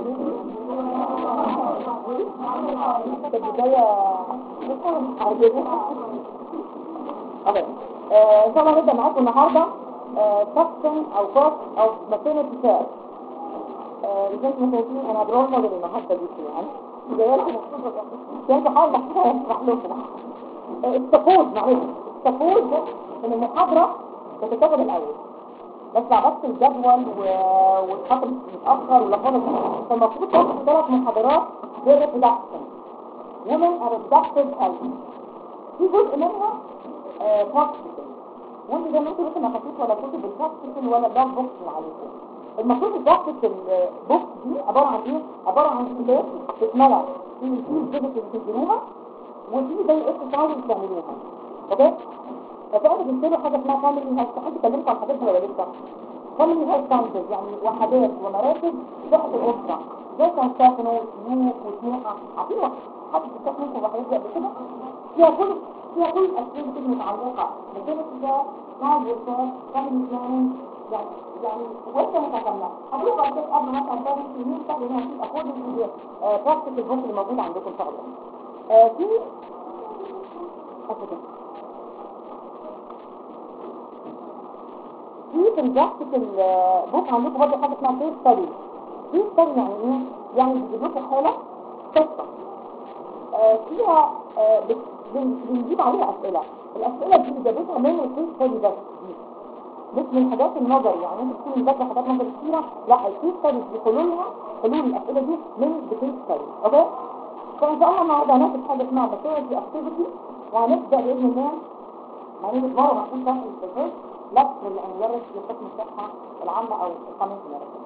في البداية اوكي آه، ان شاء الله نبدأ معاكم النهاردة سكشن او كورس او ماتيرنتي كير لذلك متوقعين انا برول موديل النهاردة دي يعني جايه لكم مخصوصة كنت حاول احكيها اشرح لكم السبوز معلش السبوز ان المحاضرة بتتاخد الاول بس عرفت الجدول و- والخط متأخر ولخبطت فالمفروض تاخد ثلاث محاضرات غير ريبرودكشن women are reproductive health في جزء منها بروكسيكال وانت زي ما انتوا لسه ما خدتوش ولا كتب البروكسيكال ولا البلاك بوكس اللي عليكم المفروض البروكسيكال بوكس دي عبارة عن ايه؟ عبارة عن كتاب بتتملى في في الفيديو اللي بتنزلوها وفي زي اكسرسايز بتعملوها اوكي؟ فانتوا بتنزلوا حاجة اسمها فاميلي هيلث حد كلمكم عن الحاجات دي ولا لسه؟ فاميلي هيلث سنترز يعني وحدات ومراكز صحة الأسرة زي كان ساكنوا سلوك وسموحة عارفين واحد حد بيستخدم في الحاجات دي قبل كده؟ فيها كل فيها كل الأسئلة المتعلقة بكل الكتاب نعم والكتاب فاميلي بلاننج يعني يعني وانت متكاملة هتروح بعد كده قبل مثلا ثلاث سنين تاخد هنا في اكوردنج تو براكتس البوك اللي موجود عندكم ان شاء الله. آه، في أسف. في في البراكتيكال بوك عندكم برضه حاجه اسمها كيس ستادي كيس ستادي يعني ايه؟ يعني بيجيب لكم حاله قصه آه، فيها آه، بت- بن- بنجيب عليها اسئله الاسئله دي جابتها من الكيس ستادي بس دي. مش من حاجات النظر يعني انت تكون مذاكره حاجات نظر كتيره لا الكيس ستادي دي حلولها حلول الاسئله دي من الكيس ستادي اوكي؟ فان شاء الله النهارده هناخد حاجه اسمها ماتيريال اكتيفيتي وهنبدا باذن الله يعني مرة هنكون شرح الفيزيك لك للمدرس في قسم الصحة العامة أو الخامس المدرسة.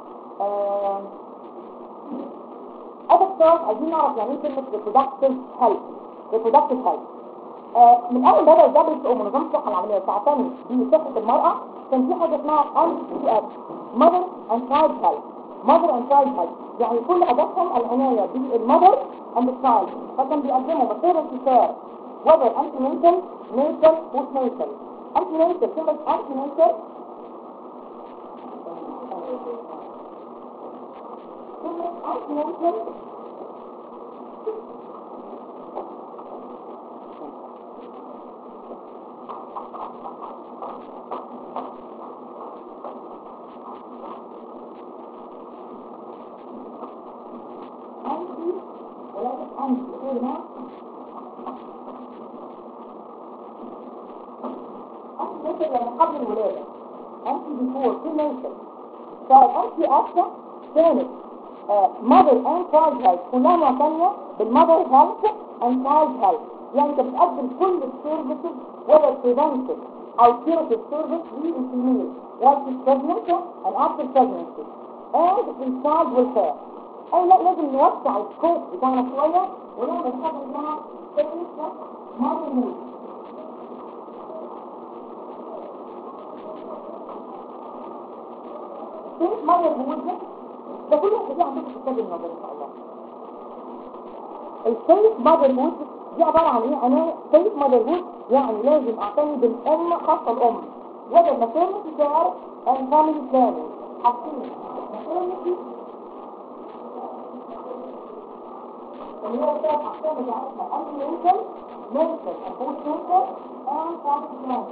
أول سؤال عايزين نعرف يعني إيه كلمة reproductive health reproductive health آه، من أول بدأ الدبليو أو منظمة الصحة العالمية تعتني بصحة المرأة كان في حاجة اسمها MCF Mother and Child Health Mother and Child Health يعني كل هدفهم العناية بالمother and the child فكان بيقدموا maternity care whether antenatal, natal, postnatal. Antenatal, كلمة antenatal كلمة antenatal أنتي ولكن أنتي قلنا أنت يعني قبل الولادة أنت بيفور في نيشن فالأنتي أصلا كانت ماذر أند تشايلد هيلث كلها معتنية بالماذر هيلث أند تشايلد هيلث يعني أنت بتقدم كل السيرفيسز ولا بريفنتيف أو كيرتيف سيرفيس للفيميل while she's pregnant and after pregnancy and in child welfare أي لا لازم نوسع السكوب بتاعنا شوية ونعمل حاجة اسمها سيرفيس ماذر هيلث كيف مرة بوجه ده كل واحد دي عندكم في كتاب النظر ان شاء الله السيف مادر هود دي عبارة عن ايه انا سيف مادر هود يعني لازم اعتني بالام خاصة الام وده ماتيرنتي كير اند فاميلي بلاننج حاطين ماتيرنتي اللي هو بتاعت احكام بتاعتنا انتي نيتال نيتال بوست نيتال اند فاميلي بلاننج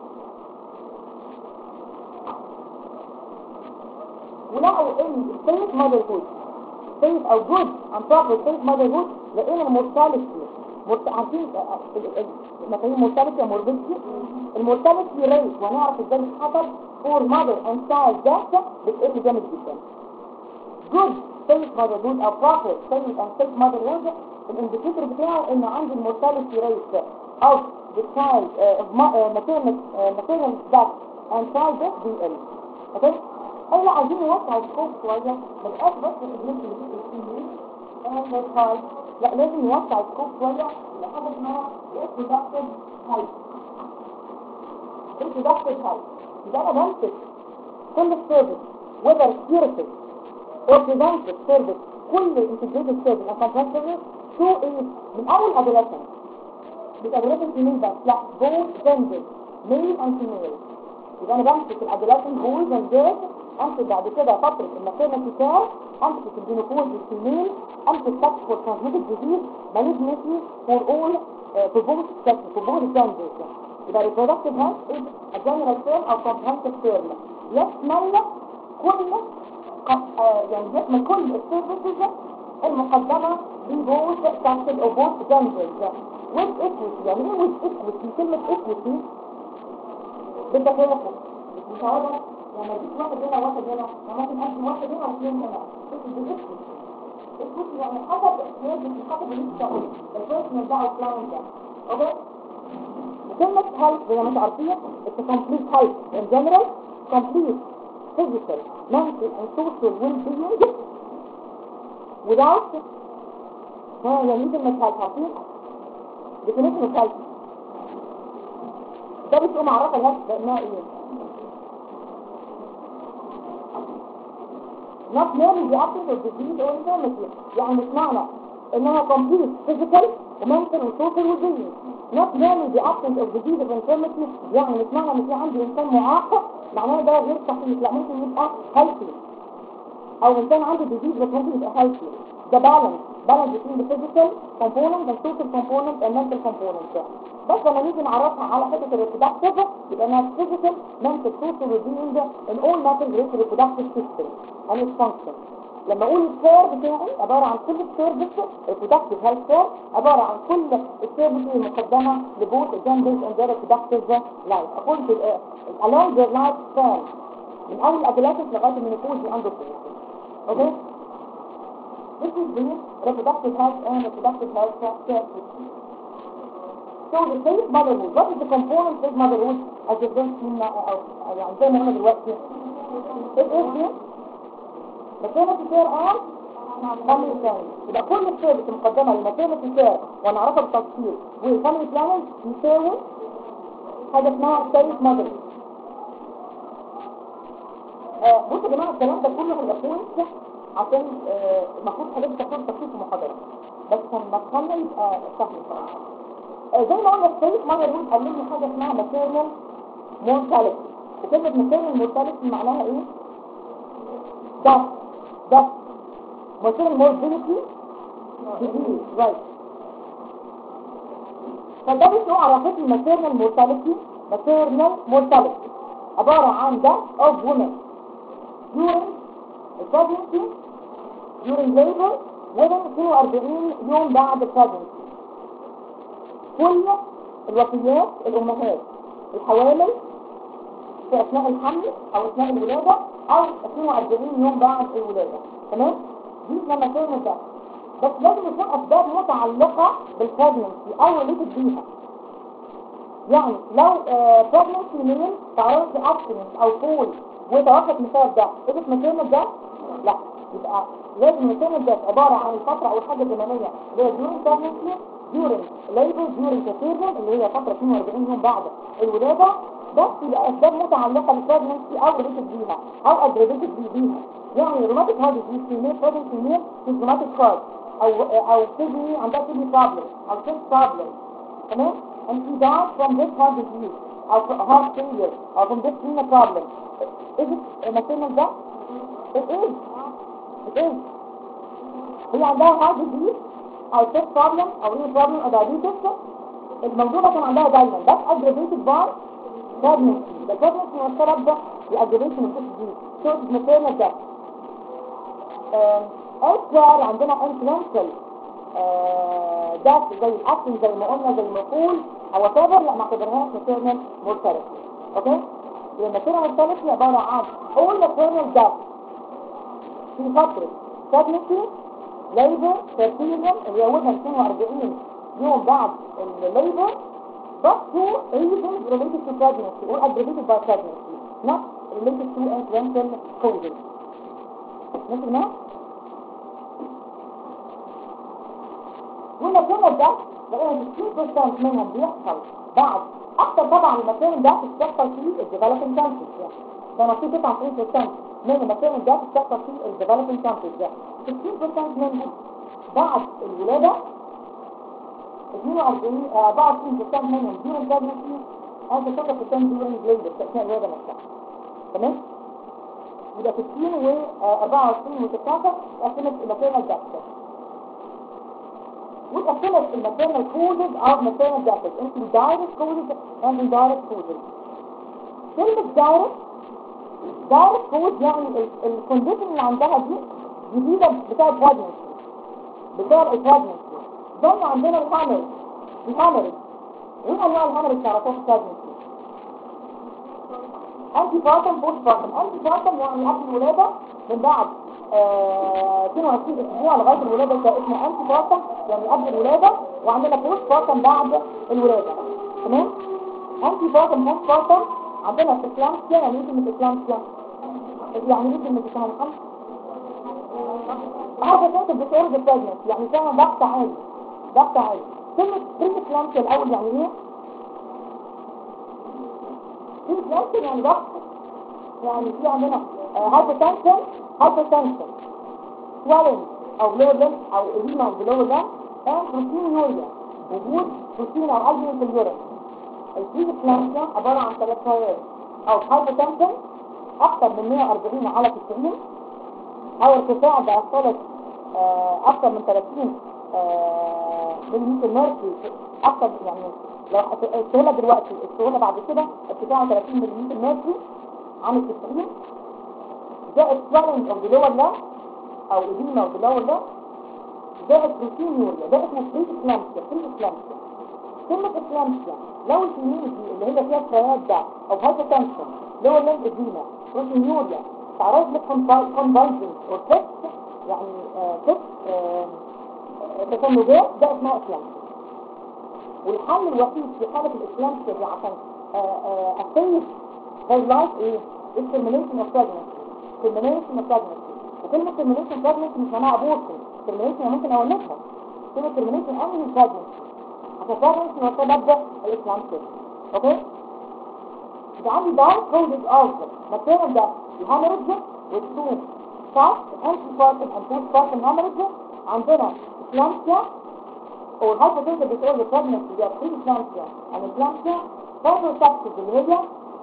ولقوا ان السيف مادر هود سيف او جود عن بروبر سيف مادر هود لقينا المورتاليتي مرت... عارفين مفاهيم مورتاليتي وموربيدتي المورتاليتي ريت ونعرف ازاي بتتحسب فور مادر اند تشايلد داتا بتقل جامد جدا جود سيف مادر هود او بروبر سيف اند سيف مادر هود الانديكيتور بتاعه ان عندي المورتاليتي ريت اوف the child uh, maternal uh, maternal death and child death بيقل اوكي اي لا عايزين نوسع السكوب شوية ما بقاش بس الابنات اللي في السنين and the child لا لازم نوسع السكوب شوية لحاجة اسمها reproductive health reproductive health يبقى انا بمسك كل السيرفيس whether curative or preventive service كل integrated service and contract service to ايه من اول adolescent مش adolescent female بس لا both genders male and female يبقى انا بمسك الادولاسنت بويز اند جيرلز امسك بعد كده فتره الماتيرنتي كير emphasis in menopause is female emphasis for transmitted disease malignancy for all uh, for both sexes for both genders يبقى reproductive health is a general term or comprehensive term يشمل كل ق- آه، يعني يشمل كل السيرفيسز المقدمة لبوث sexes or both genders with equity يعني ايه with equity كلمة equity بالتكافؤ مش هقول لما يجيب واحد هنا وواحد هنا أنا ممكن ادي واحد هنا واثنين هنا بس بالاكويتي الاكويتي يعني حسب احتياج حسب اللي انت تقول البيرسونال ده او الكلاينت ده اوكي وكلمة health زي ما انتوا عارفين it's a complete health in general complete physical mental and social well-being without ها يعني ايه كلمة health عارفين definition of health ده بتبقى معرفة الهلس بأنها ايه not merely the absence of disease or infirmity يعني مش معنى انها complete physical وmental وsocial well-being not merely the absence of disease or infirmity يعني مش معنى ان في عندي انسان معاق معناه ده غير صحيح لا ممكن يبقى healthy او انسان عنده disease بس ممكن يبقى healthy the balance balance between the physical component and social component and mental component بس لما نيجي نعرفها على حته الريبرودكتيف يبقى انها physical mental social well-being in all matters related to reproductive system and its function لما اقول الكير بتاعي عباره عن كل السيرفيس reproductive health care عباره عن كل السيرفيس المقدمه لبوث genders and their reproductive life according to uh, along their life span من اول adolescence لغايه المينوبوز and اوكي This is the reproductive health and reproductive health care system. So the safe motherhood, what is the component of safe motherhood as you've been seen now, أو يعني زي ما قلنا دلوقتي it is the maternity care and family planning يبقى كل السيرفيس المقدمة للماتيرنتي كير ونعرفها بالتفصيل والفاميلي بلاننج يساوي حاجة اسمها safe motherhood آه، بصوا يا جماعة الكلام ده كله هيبقى بوينت عشان آه، المفروض حضرتك تاخد تفصيل في محاضرة بس لما تخلي يبقى سهل ان شاء الله آه، زي ما قلنا السيف مرة يقول قال لي حاجة اسمها maternal mortality وكلمة maternal mortality معناها ايه؟ ده ده maternal morbidity disease right فده بيسموه عرفتي maternal mortality maternal mortality عبارة عن death of women during pregnancy during labor within 42 يوم بعد pregnancy كل الوفيات الأمهات الحوامل في أثناء الحمل أو أثناء الولادة أو 42 يوم بعد الولادة تمام؟ دي لما كانت ده بس لازم يكون أسباب متعلقة بالبريجنسي أو ريليتد بيها يعني لو بريجنسي مين تعرضت لأكسيدنت أو فول وتوفت بسبب ده إذا مكانت ده لا يبقى لازم مكانت ده عبارة عن الفترة أو الحاجة الزمنية اللي هي during pregnancy during labor during cesarean اللي هي فترة 42 يوم بعد الولادة بس يبقى أسباب متعلقة بالبريجنسي أو ريليتد بيها أو أجريفيتد بيها يعني روماتيك هارد ديزيز في ميل بريجنسي ميل في روماتيك هارد أو أو كدني عندها كدني بروبلم أو كيد بروبلم تمام and she died from this heart disease أو heart failure أو from this renal problem is it maternal death? It is it is هي عندها heart disease أو chest problem أو renal problem أو diabetes الموضوع ده كان عندها دايما بس aggravated by pregnancy the pregnancy هو السبب ده الaggravation of this disease so it is maternal death elsewhere عندنا influential ده زي الاكل زي ما قلنا زي ما نقول او تابر لا ما اعتبرهاش maternal mortality اوكي يبقى maternal mortality عبارة عن all maternal death في فترة pregnancy labor cesarean اللي هي وزن 42 يوم بعد الليبر but to reasons related to pregnancy or aggravated by pregnancy not related to influential causes ماشي معايا؟ والمكان ده لقينا 60% منهم بيحصل بعد اكتر طبعا المكان ده بتحصل فيه الديفلوبينج كانسر يعني ده نصيب 99% من المكان ده بتحصل فيه الديفلوبينج كانسر ده 60% منهم بعد الولاده 42 24% منهم during pregnancy and 6% during labor اثناء الولاده نفسها تمام يبقى 60 و 24 و 16 اتقسمت الماتيرنال داكتر واتقسمت الماتيرنال كوزز او ماتيرنال داكتر انت دايركت كوزز اند indirect كوزز كلمة دايركت دايركت كوز يعني الكونديشن اللي عندها دي جديدة بتاع pregnancy بتاع pregnancy زي عندنا الهامر الهامر ايه انواع الهامر اللي تعرفوها في pregnancy انتي بارتم بوست بارتم انتي بارتم يعني قبل الولادة من بعد آه 22 اسبوع لغاية الولادة ده اسمه انتي بارتم يعني قبل الولادة وعندنا بوست بارتم بعد الولادة تمام انتي بارتم بوست بارتم عندنا في كلامسيا يعني ايه كلمة كلامسيا يعني ايه كلمة كلامسيا هذا كانت بتقول بالبريجنس يعني كان ضغط عالي ضغط عالي كلمة كلمة كلامسيا الاول يعني ايه كلمة كلامسيا يعني ضغط يعني في عندنا هايبوتنشن هايبوتنشن swelling او lower limb او edema of the lower limb and proteinuria وجود بروتين او البومين في اليورين الفيز كلامسيا عبارة عن ثلاث فوائد او هايبوتنشن اكثر من 140 على 90 او ارتفاع بأسفلت اكثر من 30 مليمتر ميركوري اكثر يعني لو السهولة دلوقتي السهولة بعد كده ارتفاع 30 مليمتر ميركوري عن ال 90 زائد swelling of the lower limb او edema of the lower limb زائد proteinuria ده اسمه فريز كلامسيا فريز كلامسيا كلمة إسلامسيا لو الكمية دي اللي هي فيها الشرايات ده أو هايبوتنشن لو الليم إدينا بروتينيوريا تعرض لكونفالجنس أو فيكس يعني فيكس تشنجات ده اسمها إسلامسيا والحل الوحيد في حالة الإسلامسيا دي عشان أسيف her life إيه؟ is termination of pregnancy termination of pregnancy وكلمة termination of pregnancy مش معناها abortion termination ممكن أولدها كلمة termination أنهي pregnancy تفرس وسبب الإسلام كده أوكي؟ يبقى عندي دايت كودز أوف ماتيريال ده الهامرج والسوم فاست أنتي فاست أند بوست فاست الهامرج عندنا إسلامسيا أو الهايبوتنسيف بتقول البريجنسي ده بري إسلامسيا أو إسلامسيا فايبر ساكسس اللي هي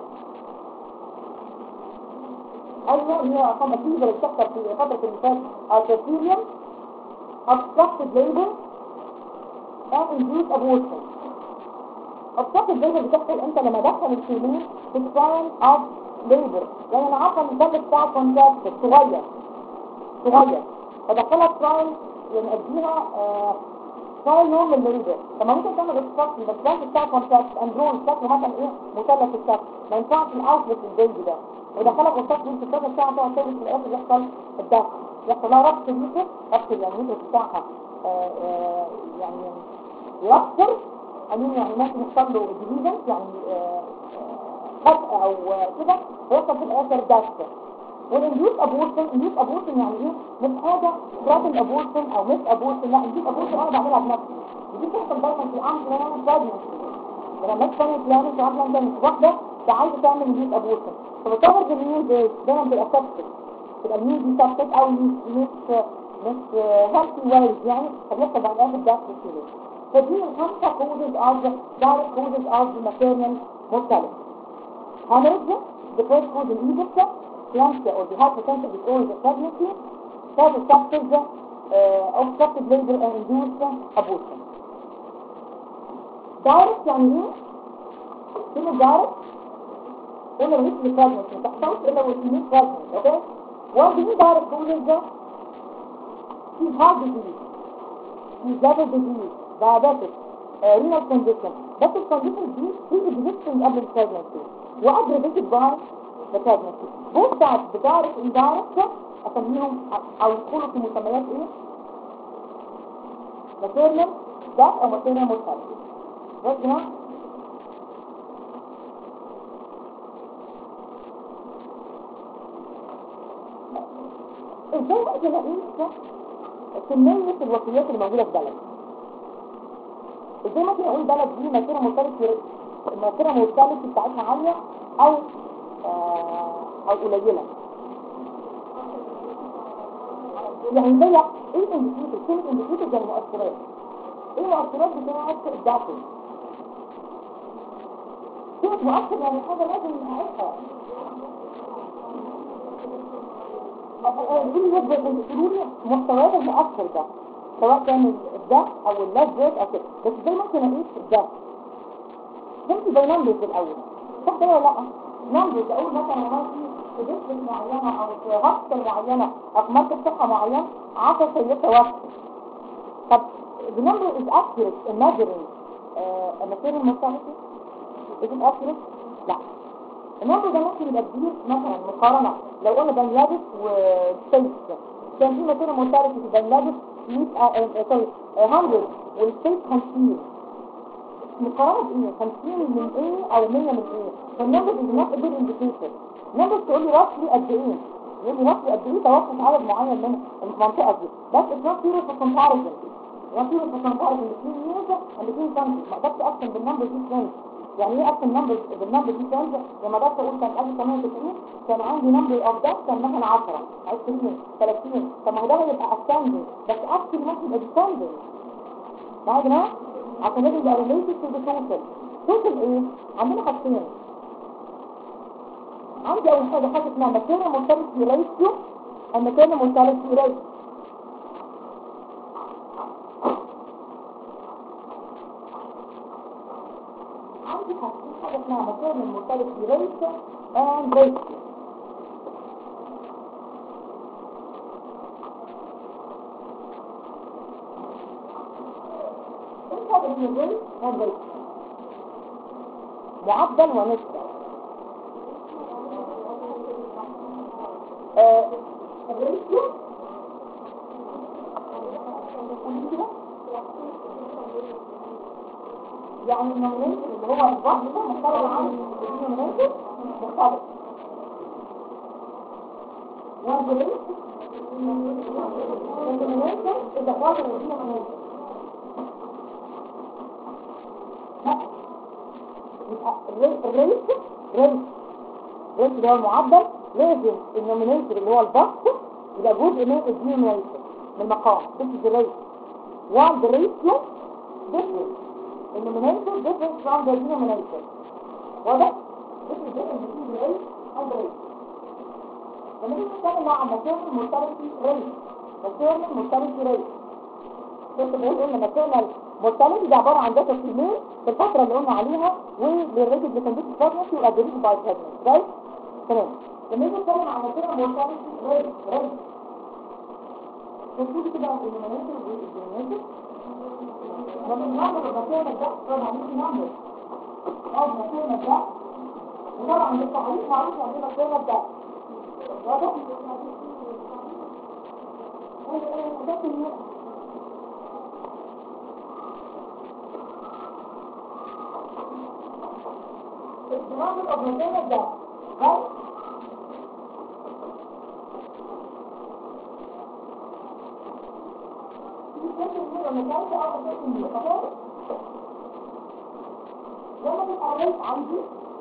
أيوة هي أصلا فيبر بتحصل في فترة النفاس أرتيريوم obstructed labor and induced abortion obstructed labor بتحصل امتى لما دخل الفيميل في sign of labor يعني انا عارفه ان الدم بتاع كونتراكت صغير صغير فدخلها sign يعني اديها sign يوم الليبر طب ما ممكن تعمل obstruction بس الدم بتاع كونتراكت اندرون شكله مثلا ايه مثلث الشكل ما ينفعش الاوتلت البيبي ده ودخلها كونتراكت في 16 ساعه تقعد تولد في الاخر يحصل الدفع يحصل لها ربط اليوتر ربط يعني اليوتر بتاعها آآ آآ يعني يكثر أمين يعني ممكن يحصل له ديفيجن يعني خطأ أو كده ويحصل في الآخر داسة والانديوس ابورشن انديوس ابورشن يعني ايه مش حاجه تراتل ابورشن او مش ابورشن لا انديوس ابورشن انا بعملها بنفسي ودي بتحصل دايما في الامر بلان بريجنسي لما تكون بلان تعمل بلان واحده ده عايزه تعمل انديوس ابورشن فبتظهر في النيوز ايه دايما بتبقى سبتك تبقى النيوز دي سبتك او مش مش مش هيلثي وايز يعني فبيحصل بعد اخر داسة كده فدي الخمسة causes of direct causes of the maternal mortality. Hemorrhage, the first cause in Egypt, eclampsia or the hypertensive disorder of pregnancy, cause of factors uh, obstructed labor and induced abortion. Direct يعني ايه؟ كلمة direct قلنا مش pregnancy ما تحصلش إلا with مش pregnant, okay? What do you direct causes ده؟ في heart disease, في liver disease, diabetic, uh, renal condition بس الكونديشن دي في existing قبل البريجنسي وaggravated by the pregnancy both sides بتعرف indirect اسميهم او يدخلوا في مسميات ايه maternal death او maternal mortality بس هنا ازاي ممكن اقيس كمية الوفيات اللي موجودة في بلد ازاي ممكن اقول بلد دي ماسيرة مرتبط الماسيرة مرتبط بتاعتها عالية او آه او قليلة يعني زي ايه الانديكيتور كلمة انديكيتور زي المؤثرات ايه المؤثرات بتاعت الداخل كلمة مؤثر يعني حاجة لازم نعرفها قولي لي قولي لي مستويات المؤثر ده سواء كان ده او اللاج جيت او كده بس ازاي ممكن اقيس ده فهمتي زي نمبرز الاول صح كده ولا لا نمبرز اقول مثلا انا في ديستريكت معينه او في هوسبيتال معينه او في مركز صحه معين 10 سيدات توفوا طب the number is accurate in measuring uh, a material mortality is it accurate؟ لا النمبر ده ممكن يبقى كبير مثلا مقارنة لو قلنا بنجلاديش وستيتس كان في ماتيريال مورتاليتي في بنجلاديش 100 سوري 100 والستيت 50 مقارنة بايه 50 من ايه او 100 من ايه فالنمبر is not a good indicator نمبر تقول لي راسلي قد ايه يقول لي راسلي قد ايه توقف عدد معين من المنطقة دي بس it's not serious for comparison not serious for comparison between years and between countries ما اقدرش اقسم بالنمبر دي فرنش يعني ايه اقسم نمبر بالنمبر دي فرنش لما اقدرش اقول كان 1990 كان عندي نمبر اوف ده كان مثلا 10 20 30 طب ما هو ده يبقى ascending بس actually ممكن يبقى descending معايا يا جماعه عشان لازم يبقى related to the total total ايه عندنا حاجتين عندي اول حاجه حاجه اسمها material mortality ratio and material mortality rate عندي حاجتين حاجه اسمها material mortality ratio and ratio ايه الفرق بين الريت and ratio معدل ونسبه آه، الريشيو يعني النومينيتور اللي هو الضغط ده مختلف عن الدينومينيتور مختلف والبريد الدينومينيتور إذا قاتل الدينومينيتور لا يبقى الريت الريت ريت ريت اللي هو المعدل لازم النومينيتور اللي هو البسط يبقى جزء من الدينومينيتور من المقام this is the rate while the ratio different النومينيتور different from the denominator واضح؟ this is different between the rate and the rate لما نيجي نتكلم عن maternal mortality rate maternal mortality rate كنت بقول قلنا maternal mortality ده عبارة عن داتا في في الفترة اللي قلنا عليها وللريتد لكنديت pregnancy والادريتد باي pregnancy right؟ تمام لما نيجي نتكلم عن maternal mortality rate rate تقولي كده الدينومينيتور والدينومينيتور لما النمبر المكان ده طبعا مش نمبر اه المكان ده وطبعا بالتعريف معروف يعني ايه المكان ده واضح؟ ده كله النمبر المكان ده right لما تبقى الريت عندي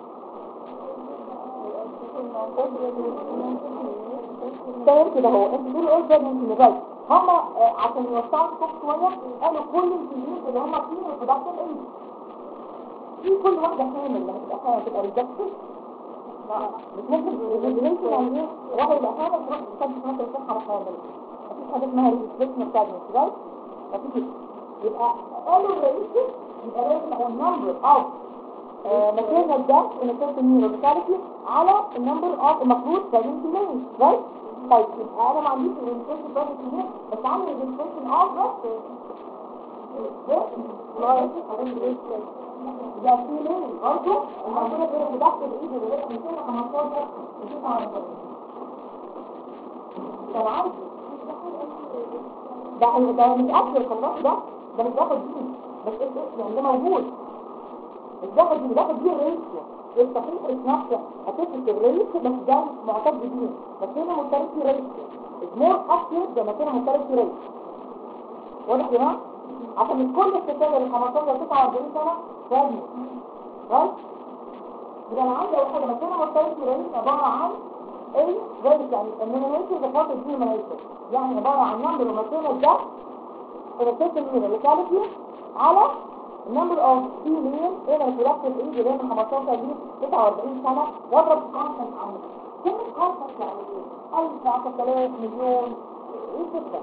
تمام كده هو انت دول اول ده ممكن لغايه هم عشان يوسعوا الصوت شويه قالوا كل الجنين اللي هم فيه البرودكشن ايه في كل واحده حامل لما تبقى حامل تبقى ريجكتد مش ممكن الريجكتد يعني ايه واحده يبقى حامل تروح تستخدم مثلا صحه حامل مفيش حاجه اسمها ريجكتد بتاعتنا رايت مفيش يبقى قالوا الرئيس يبقى لازم هو النمبر اوف مكان الجاس ان كانت النيوروبيتاليتي على النمبر اوف المفروض 70 مليون رايت طيب يبقى انا ما عنديش الريجستريشن بس كتير بس عندي الريجستريشن اوف بس يبقى في مين برضه الموجوده في البحث الايد اللي هي 215 249 كان عندي ده ده مش اكل خلاص ده ده مش باخد دي بس ايه يعني ده موجود مش باخد دي باخد دي الريشيو الصحيح نفسه هتفرق الريشيو بس ده معتد بيه بس هنا مختلف ريشيو مور اكيد ده مكان مختلف ريشيو واضح يا جماعه عشان مش كل الستات اللي 15 49 سنه فاهم رايت يبقى انا عندي اول حاجه مكان مختلف ريشيو عباره عن ايه ريشيو يعني النومينيتور بخاطر الدينومينيتور يعني عباره عن نمبر ومكان ده الريسيشن من اللوكاليتي على النمبر اوف فيميل ان البرودكتيف ايج اللي هي من 15 ل 49 سنه واضرب كونستنت عنه كلمة كونسبت يعني ايه؟ ألف عشرة آلاف مليون ايه الفكرة؟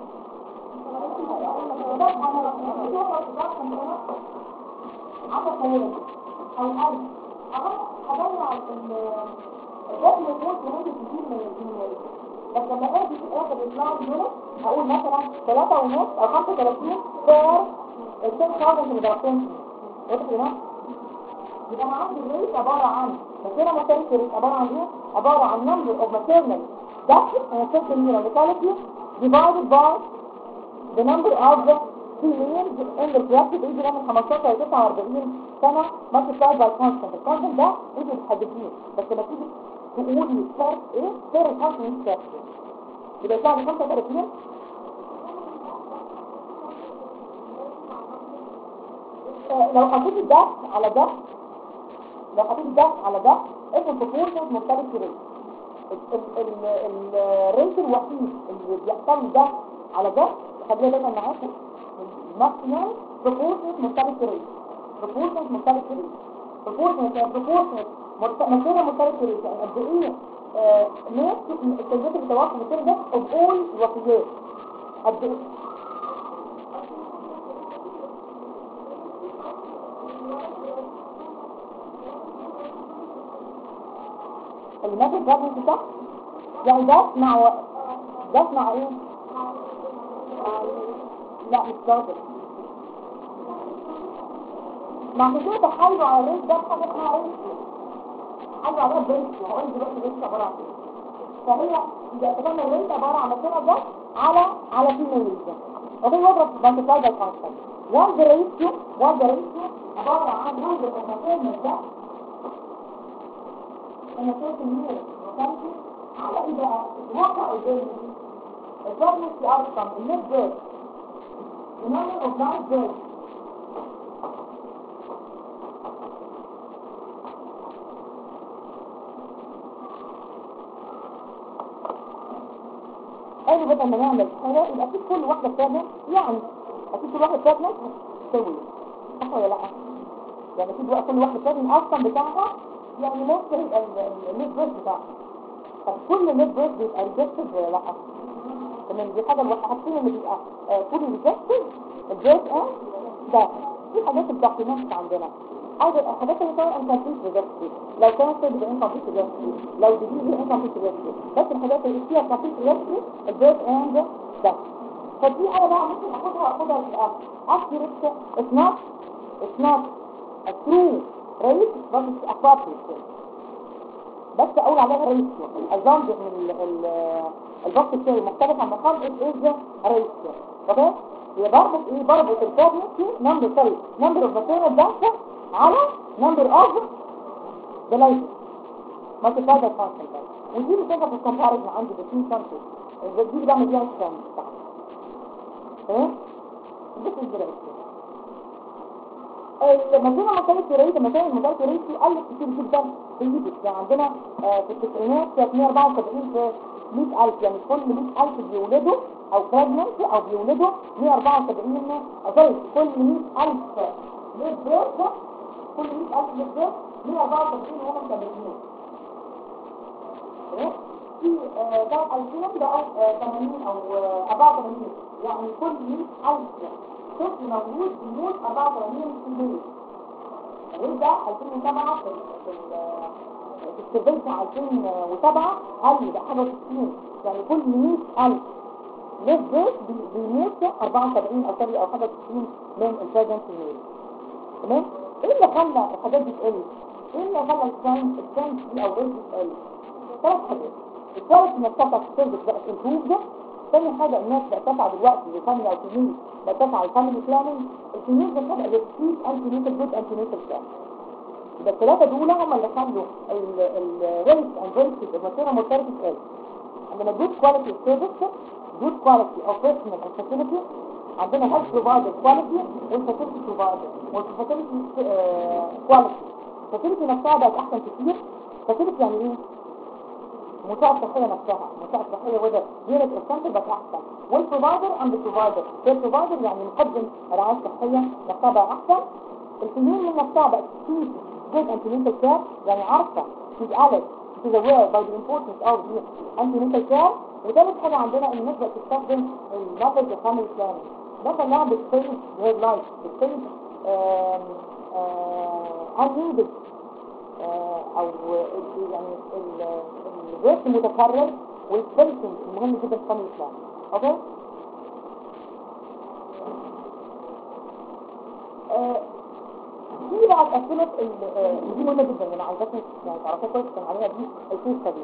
عشرة آلاف أو ألف أضيع الرقم يكون ممكن كتير من الجنيه بس لما اجي في الاخر يطلعوا يونت هقول مثلا 3 ونص او 35 فور الشيخ خالص اللي ضربتهم واضح كده يبقى انا عندي الريت عباره عن ماتيريال ماتيريال ريت عباره عن ايه عباره عن نمبر اوف ماتيريال دخل انا شفت الميرا لوكاليتي divided by the number of females in the bracket يجي ده من 15 ل 49 سنه multiplied by constant الكونستنت ده انت بتحدديه بس لما تيجي تقولي فرق ايه فرق الكونستنت فرق يبقى يطلع لي 35 آه، لو حطيت ده على ده لو حطيت ده على ده اسمه proportions مختلف في ريت الريت الوحيد اللي بيحصل ده على ده خلينا دايما معاكم الماكسيمم proportions مختلف في ريت proportions مختلف في ريت proportions proportions مكانه مختلف في ريت يعني قد ايه آه، ناس التوجيهات اللي توقف المكان ده of all الوفيات قد ايه الماتر بريجنسي صح؟ يعني ده مع ده مع ايه؟ لا مش شاطر مع كده تحايلوا على الريس ده حاجه اسمها ريس حاجه عليها بريس وهقول دلوقتي ريس عباره عن ايه فهي يبقى تكمل الريس عباره عن مكانه ده على على في ميل ده وده يضرب بانتفايد الكونستنت وان ذا ريسيو وان ذا ريسيو عباره عن نمبر اوف ماتيريال ده انا شايف الميل وكانتي على ايه بقى الواقع قدامي البريجنسي اوتكم النت بيرث the number of live births قالوا بدل ما نعمل حاجة يبقى أكيد كل واحدة بتعمل يعني أكيد كل واحدة بتعمل هتسوي صح ولا لأ؟ يعني أكيد بقى كل واحدة بتعمل أصلا بتاعها يعني نفس النت بيرث بتاعها طب كل نت بيرث بيبقى ريجستد ولا لأ؟ تمام دي حاجة الواحد حاطين اللي بيبقى كل ريجستد البيرث أند ده دي حاجات الدوكيومنتس عندنا عايزة الحاجات اللي كانت انكمبليت ريجستد لو كانت تبقى انكمبليت ريجستد لو دي دي انكمبليت ريجستد بس الحاجات اللي فيها كمبليت ريجستد البيرث اند ده فدي انا بقى ممكن اخدها اخدها في الاخر accurate it's not it's not a true rate but it's appropriate بس اقول عليها ريسيو الزوج من ال- ال- البوكس بتاعي مختلف عن مقام ايه ريسيو اوكي هي بربط ايه بربط الفورمتي نمبر سوري نمبر اوف ماتيريال داتا على نمبر اوف ديلايتس مالتيبلاي باي كونستنت ودي بتبقى في الكومباريزن عندي بين كونستنت دي اللي بعمل بيها الشام تمام this is the ratio المدينة مكانة رئيس المكان المكانة رئيس قلت كتير جدا في ايجيبت يعني عندنا آه، في التسعينات كانت 174 في 100000 يعني كل 100000 بيولدوا او بريجننت او بيولدوا 174 آه، سوري كل 100000 ليد بيرث كل 100000 ليد بيرث 174 هم مكملين تمام؟ في آه، ده 2000 ده آه، 80 او آه، 84 يعني كل 100000 طفل مولود بيموت 84 في المية وده 2007 في في ال- في السيرفي بتاع 2007 قال ده حاجه 60 يعني كل 100000 ليف بيرث بيموت 74 او سوري او حاجه 60 من البريجنسي ميل تمام ايه اللي خلى الحاجات دي تقل؟ ايه اللي خلى الساينس الساينس دي او ريت تقل؟ ثلاث حاجات الكواليتي نفسها بتاعت السيرفيس بقت امبروفد تاني حاجة الناس بقت تسعى دلوقتي لفاميلي او كوميوني بقت تسعى لفاميلي بلاننج الكوميوني ده بقى بتسيب انتينيتال جود انتينيتال كير يبقى الثلاثة دول هم اللي خلوا الريت اند ريت الماتيريال مورتاليتي تقل عندنا جود كواليتي سيرفيس جود كواليتي اوف بيرسونال اند فاسيلتي عندنا هيلث بروفايدر كواليتي والفاسيلتي بروفايدر والفاسيلتي كواليتي الفاسيلتي نفسها بقت احسن كتير فاسيلتي يعني ايه؟ المنطقة الصحية نفسها المنطقة الصحية وده يونت السنتر بس أحسن والبروفايدر عند البروفايدر البروفايدر يعني مقدم الرعاية الصحية نفسها بقى أحسن الكمين من نفسها بقت تشيز جود انتينيتال كير يعني عارفة تتقالت is aware by the importance of the antenatal care وثالث حاجة عندنا ان الناس بقت تستخدم الميثود of family planning ده كلها بتسيب هير لايف بتسيب unneeded آه، او ال- يعني ال- الريسك المتكرر والبيشنس المهم جدا في family planning اوكي آه، في بقى اتقسمت ال- آه، ودي مهمه جدا انا عايزاكم يعني تعرفوا كويس كان عليها دي الكيس ستادي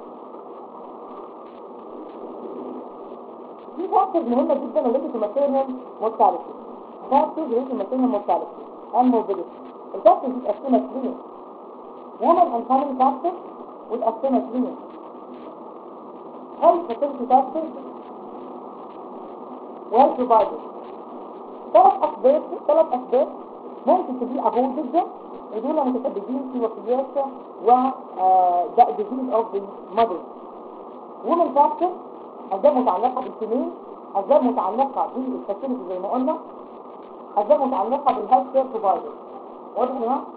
في فاكتورز مهمه جدا والتي تمثلهم mortality فاكتورز التي تمثلهم mortality and morbidity الفاكتورز دي اتقسمت ليه women and family factors واتقسمت ليه health fertility factors وhealth providers ثلاث أسباب ثلاث أسباب ممكن تبقى avoided ودول متسببين في وفيات و آه، the disease of the mother women factor أسباب متعلقة بالسنين أسباب متعلقة بالفاسيلتي زي ما قلنا أسباب متعلقة بالهيلث كير بروفايدر واضح يا جماعة؟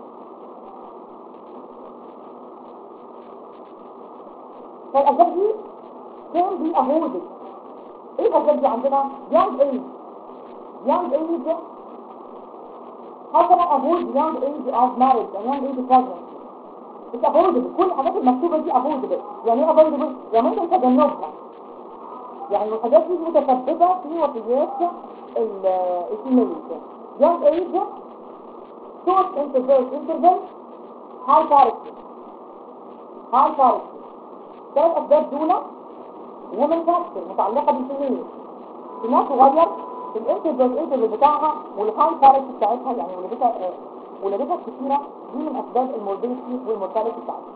فالأسباب دي can be avoided ايه الأسباب دي عندنا؟ young age young age how can I avoid young age of marriage and young age of pregnancy it's avoidable كل الحاجات المكتوبة دي avoidable يعني ايه avoidable؟ يعني ممكن تجنبها يعني الحاجات دي متسببة في وفيات ال- الفيميل young age short interval interval high parity high parity ثلاث أسباب دول women factor متعلقة بالفيميل في ناس صغير الانترفال انترفال بتاعها والهاي باريتي بتاعتها يعني ولادتها آه، ولادتها كتيرة دي من أسباب الموربيلتي والمورتاليتي بتاعتها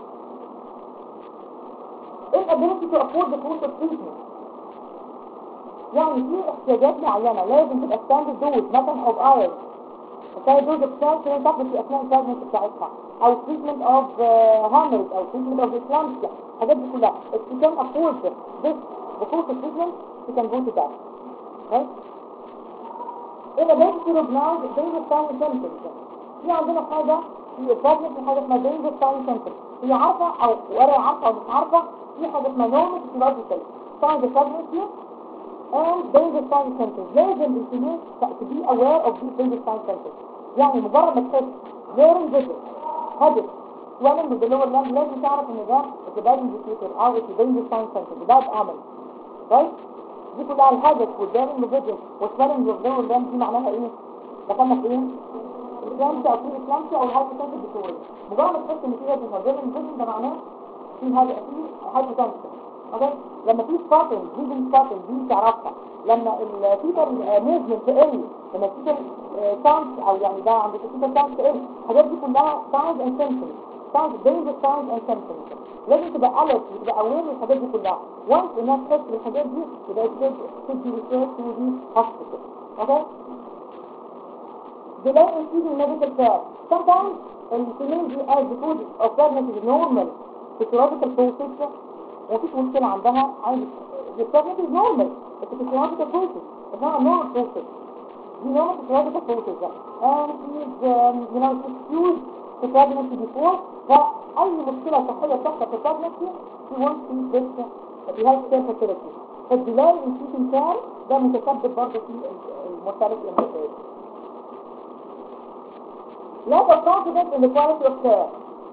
الابيلتي تو افورد ذا كورس اوف تريتمنت يعني في احتياجات معينة لازم تبقى ستاندرد دوز مثلا اوف ايرون زي دوز اوف كالسيوم تاخد في اثناء البريجنسي بتاعتها او تريتمنت اوف هامرز او تريتمنت اوف اسلامسيا الحاجات دي كلها if you can afford this the course of treatment you can go to that right إذا بيت في لبنان dangerous time symptoms في عندنا حاجة في البريجنسي حاجة اسمها dangerous time symptoms هي عارفة أو ولا عارفة أو مش عارفة في حاجة اسمها normal physiological signs of pregnancy and dangerous sign symptoms لازم الفيميل to be aware of these dangerous sign symptoms يعني مجرد ما تحس wearing vision headache swelling of the lower limb لازم تعرف ان ده it's a bad indicator او it's a dangerous sign symptom ده بأمل right دي كلها الهدف والدارين مفيديو والسوالنج اوف lower limb دي معناها ايه دخلنا في ايه الاسلامسي او في الاسلامسي او الهايبوتنسي الدكتوري مجرد ما تحس ان في هذا الدارين مفيديو ده معناه في هذا في هايبوتنسي اوكي لما في سباتنج فيجن سباتنج دي تعرفها لما الفيتر موفمنت تقل لما الفيتر ساوند او يعني ده عند الفيتر ساوند تقل الحاجات دي كلها ساوند اند سيمبتومز ساوند دينجر ساوند اند سيمبتومز لازم تبقى اليرت وتبقى اوير بالحاجات دي كلها وانس انها تحس بالحاجات دي يبقى تدي ريسيرش ودي هوسبيتال اوكي delay in seeking medical care sometimes الفيميل دي as the food of pregnancy is normal physiological process ومفيش مشكلة عندها عادي البريجنسي is normal it's a physiological process it's not a normal process دي normal physiological process ده and she's um, you know she's used to pregnancy before فأي مشكلة صحية بتحصل في pregnancy she wants to this the health care facility فالديلاي in seeking care ده متسبب برضه في المورتاليتي and lack of confidence in the quality of care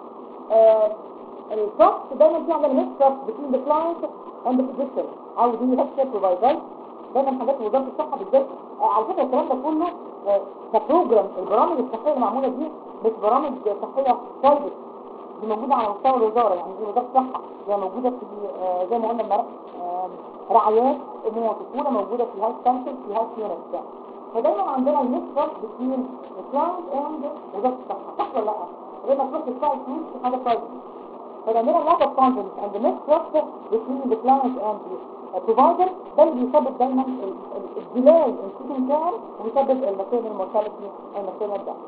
التراست دايما في عندنا ميكس between the client and the physician او دي health care provider دايما حاجات وزارة الصحة بالذات آه، على فكرة الكلام ده كله آه، كبروجرام البرامج الصحية المعمولة دي مش برامج صحية برايفت دي موجودة على مستوى الوزارة يعني دي وزارة الصحة هي موجودة في آه، زي ما قلنا امبارح آه، رعايات امور طفولة موجودة في الهايت سنتر في الهايت يونت فدايما عندنا الميكس between the client and وزارة الصحة صح ولا لا؟ لما تروح تدفع فلوس في حاجة برايفت فعندنا lack of confidence and the mistrust between the client and the provider ده اللي بيسبب دايما الديلاي in seeking care وبيسبب الماتيرنال mortality and maternal death.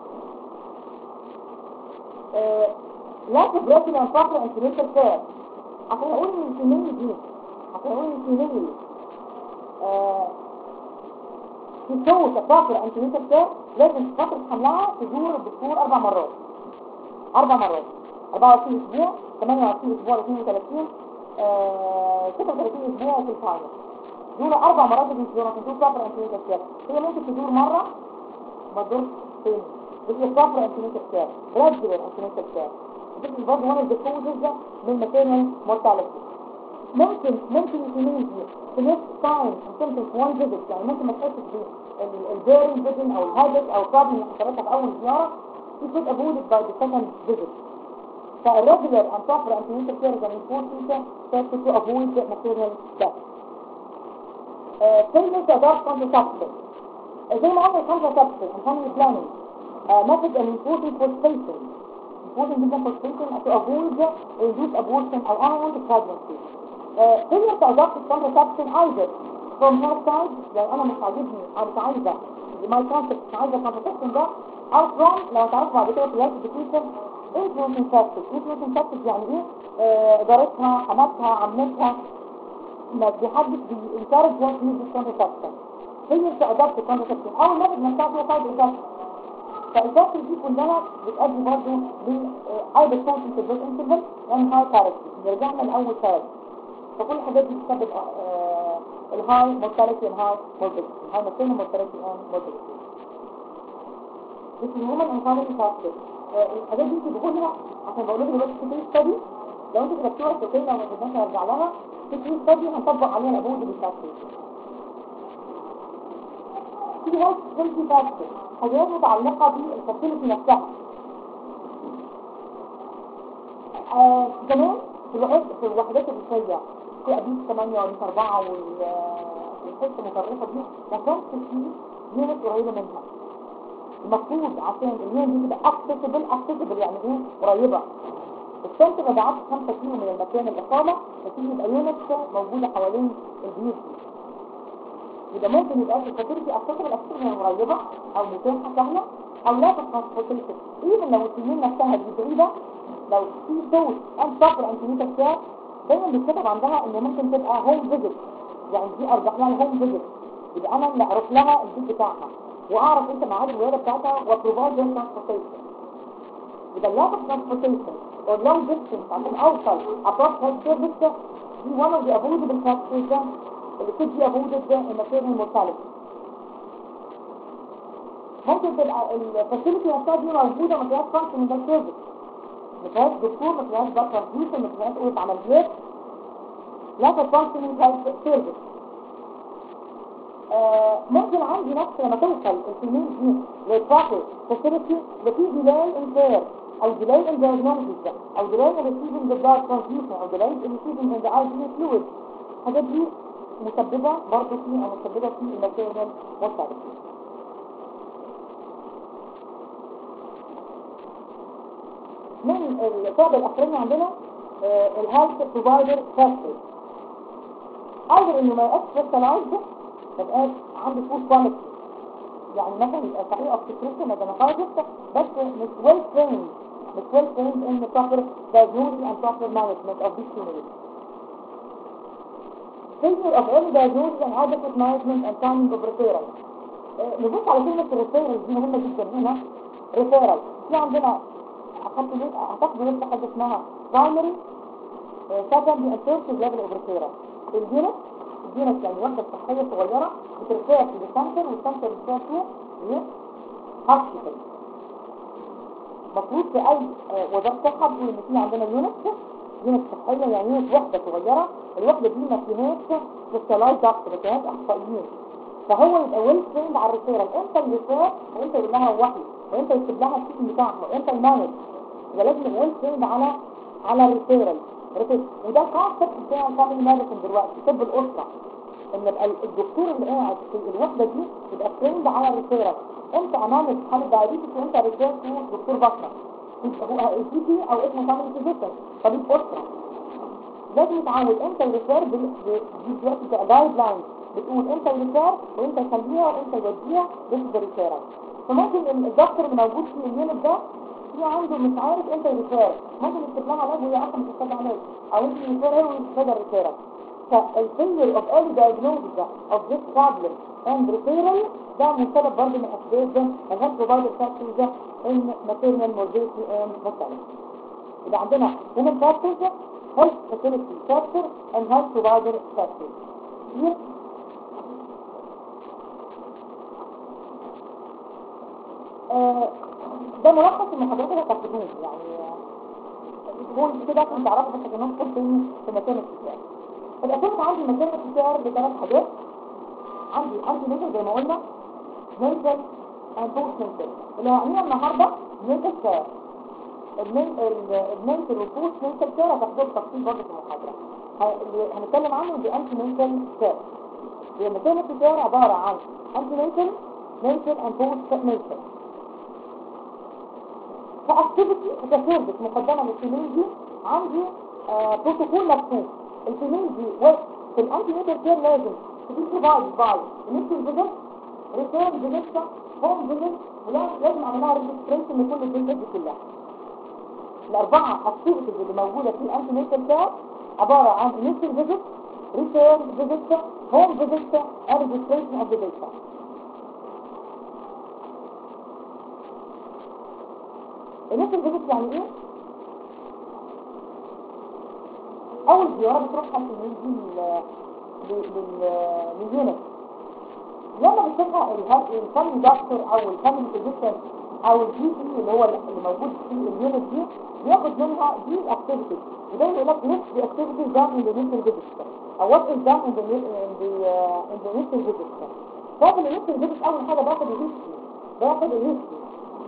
آه، lack of regular and proper antenatal care عشان اقول ان الفيميل دي عشان اقول ان الفيميل آه، تسوي proper antenatal care لازم في فترة حملها تزور الدكتور اربع مرات اربع مرات 24 اسبوع 28 اسبوع ل 32 آه 36 اسبوع في الفاينل دول اربع مرات بيدوروا عشان تدور صفر انتيميتر كام هي ممكن تدور مره ما تدورش تاني هي صفر انتيميتر كام ريجولار انتيميتر كام دي برضه وانا الديكوزز من ماتيريال مورتاليتي ممكن ممكن الكمين دي في نفس تايم ممكن في وان فيزيت يعني ممكن ما تحسش بالبيرنج فيجن او الهاجت او البروبلم اللي حصلتها في اول زياره you could avoid it by the second visit فالريجولار and proper antenatal care is an important step to avoid the maternal death failure to adopt contraception زي ما قلنا contraception and family planning uh, method and important for spacing important جدا for spacing to avoid induced abortion or unwanted pregnancy uh, failure to adopt contraception either from her side يعني انا مش عاجبني انا مش عايزه my concept مش عايزه contraception ده او from لو تعرفوا بعد كده في classification influencing factors influencing factors يعني ايه آه، جارتها حماتها عمتها ما بيحدث بينكارج وانت يوز contraception هي استعداد contraception او المرض نفسها هو سايد افكت فالفاكتور دي كلها بتؤدي برضه ل ايضا كونسنت في البيت انترفال يعني هاي كاركتر رجعنا لاول سؤال فكل الحاجات دي بتسبب آه، الهاي مورتاليتي الهاي موربيدتي الهاي مورتاليتي مورتاليتي اند موربيدتي This is woman anxiety factor آه، الحاجات دي بتقولها عشان بقول لكم دلوقتي في كيس ستادي لو انتوا كتبتوها في كيس لو ما قدرناش نرجع لها في كيس ستادي هنطبق عليها الابوه بالفاكتور في هاي سيكوريتي فاكتور حاجات متعلقه بالفاسيلتي نفسها آه، زمان في الوحدات في الوحدات الريفية في أبيس 8 وأبيس 4 والحته المتطرفه دي ما كانش فيه يونت قريبه منها المفروض عشان اليونت دي تبقى اكسسبل اكسسبل يعني ايه قريبه الشمس ما بعدش 5 كيلو من المكان الاقامه فتيجي يبقى يونت موجوده حوالين البيوت دي يبقى ممكن يبقى في الفاتيرتي اكسسبل اكسسبل قريبه او متاحه سهله او لا تترانسبورتيشن ايفن لو السنين نفسها دي بعيده لو في صوت ان صفر انتيميتر كام دايما بيتكتب عندها ان ممكن تبقى هوم فيزيت يعني دي ارجع لها الهوم فيزيت يبقى انا اللي اروح لها البيت بتاعها واعرف انت ميعاد الولاده بتاعتها وبروفايد لها ترانسبورتيشن يبقى لا ترانسبورتيشن or long distance عشان اوصل approach health service دي one of the avoidable factors اللي could be avoided in maternal mortality ممكن تبقى الفاسيلتي نفسها دي موجوده ما فيهاش فانكشن ده سيرفيس ما فيهاش دكتور ما فيهاش بقى ترانسفيوشن ما فيهاش اوضه عمليات لا فانكشن ده سيرفيس ممكن عندي نفس لما توصل السنين دي للبروبر فاسيلتي في ديلاي ان كير او ديلاي ان diagnosis او ديلاي ان receiving the blood transfusion او ديلاي in receiving in the IV fluid الحاجات دي مسببة برضه في او مسببة في الماتيريال mortality من الصعب الاخرين عندنا الهيلث بروفايدر فاكتور ايضا انه ما يبقاش سبيشالايزد ما يبقاش عنده فود كواليتي يعني مثلا يبقى صحيح اوبستريشن ما جينيكولوجيست بس مش ويل تريند مش ويل تريند ان proper diagnosis and proper management of this unit failure of early diagnosis and adequate management and timing of referral آه، نبص على كلمة referral دي مهمة جدا هنا referral في عندنا أخدت ليه هتاخدوا لسه حاجة اسمها primary آه، secondary and tertiary level of referral الجينت الجينت يعني وحدة صحية صغيرة بترفيع في السنتر والسنتر بترفيع في هوسبيتال مفروض في اي آه، وزارة صحة بتقول ان في عندنا يونت يونت صحية يعني يونت وحدة صغيرة الوحدة دي ما فيهاش سبيشالايز دكتور ما فيهاش اخصائيين فهو يبقى ويل تريند على الريفيرال امتى الريفير وامتى يقول لها روحي وامتى يكتب لها السيستم بتاعها وامتى المانج يبقى لازم يبقى ويل تريند على على الريفيرال وده الكونسبت بتاع الفاميلي ميديسن دلوقتي طب الاسره ان يبقى الدكتور اللي قاعد في الوحده دي يبقى تريند على الريفيرال امتى امانه حاله دايابيتس وامتى ريفير تو دكتور بطنه هو الجي بي او اسمه فاميلي فيزيشن طبيب اسره لازم يتعود امتى الريفير دي دلوقتي بقى جايد لاين بتقول امتى الريفير وامتى يخليها وامتى يوديها ذس ذا ريفيرال فممكن الدكتور اللي موجود في اليونت ده في عنده مش عارف امتى يريفير ممكن يكتب لها علاج وهي اصلا مش محتاجه علاج او انت يريفير هي ويحتاجها الريفيرال فالفيلير اوف early diagnosis of this problem and referral ده مسبب برضه من اسباب الهيلث بروفايدر فاكتورز ان maternal morbidity and mortality يبقى عندنا human factors health facility factor and health provider factor clear آه، ده ملخص المحاضرات اللي هتاخدوه يعني آه، تكون كده عشان تعرفوا بس انهم كنت في مكان الكتاب الاساس عندي مكان الكتاب بثلاث حاجات عندي عندي مثل زي ما قلنا منتل اند بوست منتل اللي هنعملها النهارده منتل كير المنتل والبوست منتل كير هتاخدوه بتفصيل برضه في المحاضره ه- اللي هنتكلم عنه دي انتي منتل كير هي مكان الكتاب عباره عن انتي منتل منتل اند بوست منتل كاكتيفيتي كسيرفيس مقدمه للفيميل دي عندي آه بروتوكول مكتوب الفيميل دي وقت في الانتي نيتال كير لازم تبي بروفايد باي انيشال فيزيت ريتيرن فيزيت هوم فيزيت ولازم اعمل لها ريجستريشن لكل الفيزيت دي كلها الاربعه اكتيفيتيز اللي موجوده في الانتي نيتال كير عباره عن انيشال فيزيت ريتيرن فيزيت هوم فيزيت and registration of the data الناس اللي بتجي يعني ايه اول زياره بتروح حتى من دي لل لل- لليونت لما بتشوفها الفاميلي دكتور او الفاميلي فيزيشن او الجي بي اللي هو اللي موجود في اليونت دي بياخد منها دي اكتيفيتيز وده يقول لك ليست دي اكتيفيتيز دان ان ذا نيتال فيزيت او وات از دان ان ذا ان ذا نيتال فيزيت فاكر النيتال فيزيت اول حاجه باخد الهيستوري باخد الهيستوري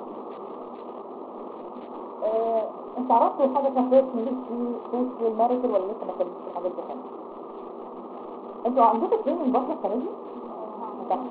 آه، انت عرفت حاجة كفاية ميليشي سوشيال ماريتال ولا لسه ما كملتش الحاجات دي خالص انتوا عندكم تريننج بطنة السنة دي؟ هتاخد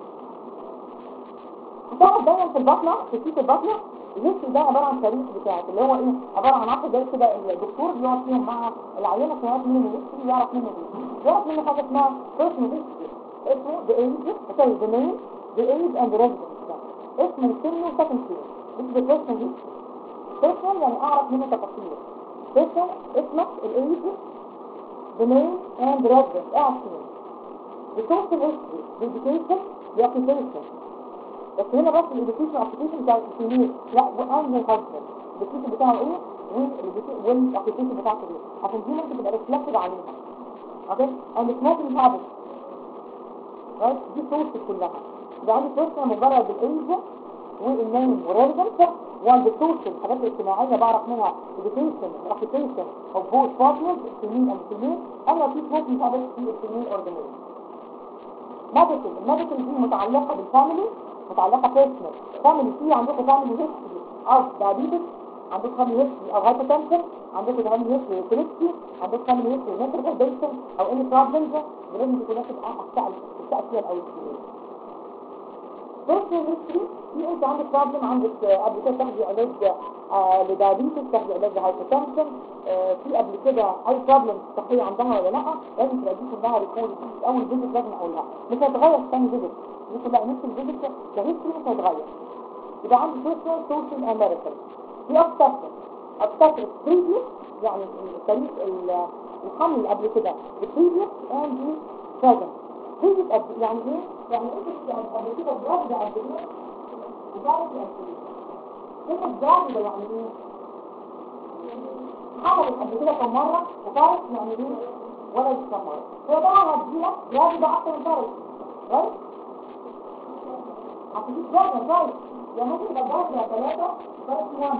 هتاخد دايما في البطنة في سيت البطنة الهيستوري ده عبارة عن تاريخ بتاعك اللي هو ايه عبارة عن عقد زي كده الدكتور بيقعد فيهم مع العيانة عشان يعرف منه الهيستوري يعرف منه ايه يعرف منه حاجة اسمها personal history اسمه the age sorry the name the age and the residence اسمه سنه وسكن فين this is the personal history personal يعني اعرف منه تفاصيل personal اسمك الايج the name and the residence اعرف فين the social history the education the occupation بس هنا بس الاديوكيشن occupation بتاع الفيميل لا وانهي الهازبند الاديوكيشن بتاعه ايه والاوكيبيشن بتاعته ايه عشان دي ممكن تبقى ريفلكتد عليها اوكي and smoking habits right دي sources كلها ده عندي source مجرد الايج والنيم والريزنس وعند السوشيال الحاجات الاجتماعيه بعرف منها education occupation of both partners female and female انا في smoking habits في الفيميل organism ميديكال الميديكال دي متعلقه بالفاميلي متعلقه بيرسونال فاميلي في عندكم فاميلي هيستوري اوف دايابيتس عندكم فاميلي هيستوري او هايبرتنشن عندكم فاميلي هيستوري كوليستي عندكم فاميلي هيستوري نيتر هيديشن او اني بروبلمز لازم تكون واخد السأل السأل فيها الاول بيرسونال هيستوري في انت عندك بروبلم عندك آه، قبل كده تاخدي علاج آه، لدايابيتس تاخدي علاج لهايبرتنشن آه، في قبل كده اي بروبلم صحيه عندها ولا لا لازم تبقى دي كلها ريكورد اول فيزيت لازم اقولها مش هتغير في ثاني فيزيت دي كلها نفس الفيزيت كهيستوري مش هيتغير يبقى عندي بيرسونال سوشيال امريكان في ابستراكشن ابستراكشن بريفيوس يعني التاريخ ال- الحمل اللي قبل كده البريفيوس اند دي بريزنت بريفيوس يعني ايه؟ يعني انت قبل كده الجواب قد ايه؟ وجواب قد ايه؟ كلمة الجواب ده يعني ايه؟ حملت قبل كده كم مرة وفارس يعني ايه؟ ولا كم مرة هو طبعا هتجيلك جواب ده اكتر من فارس right؟ عشان دي جواب فارس يعني ممكن يبقى الجواب ده ثلاثة فارس 1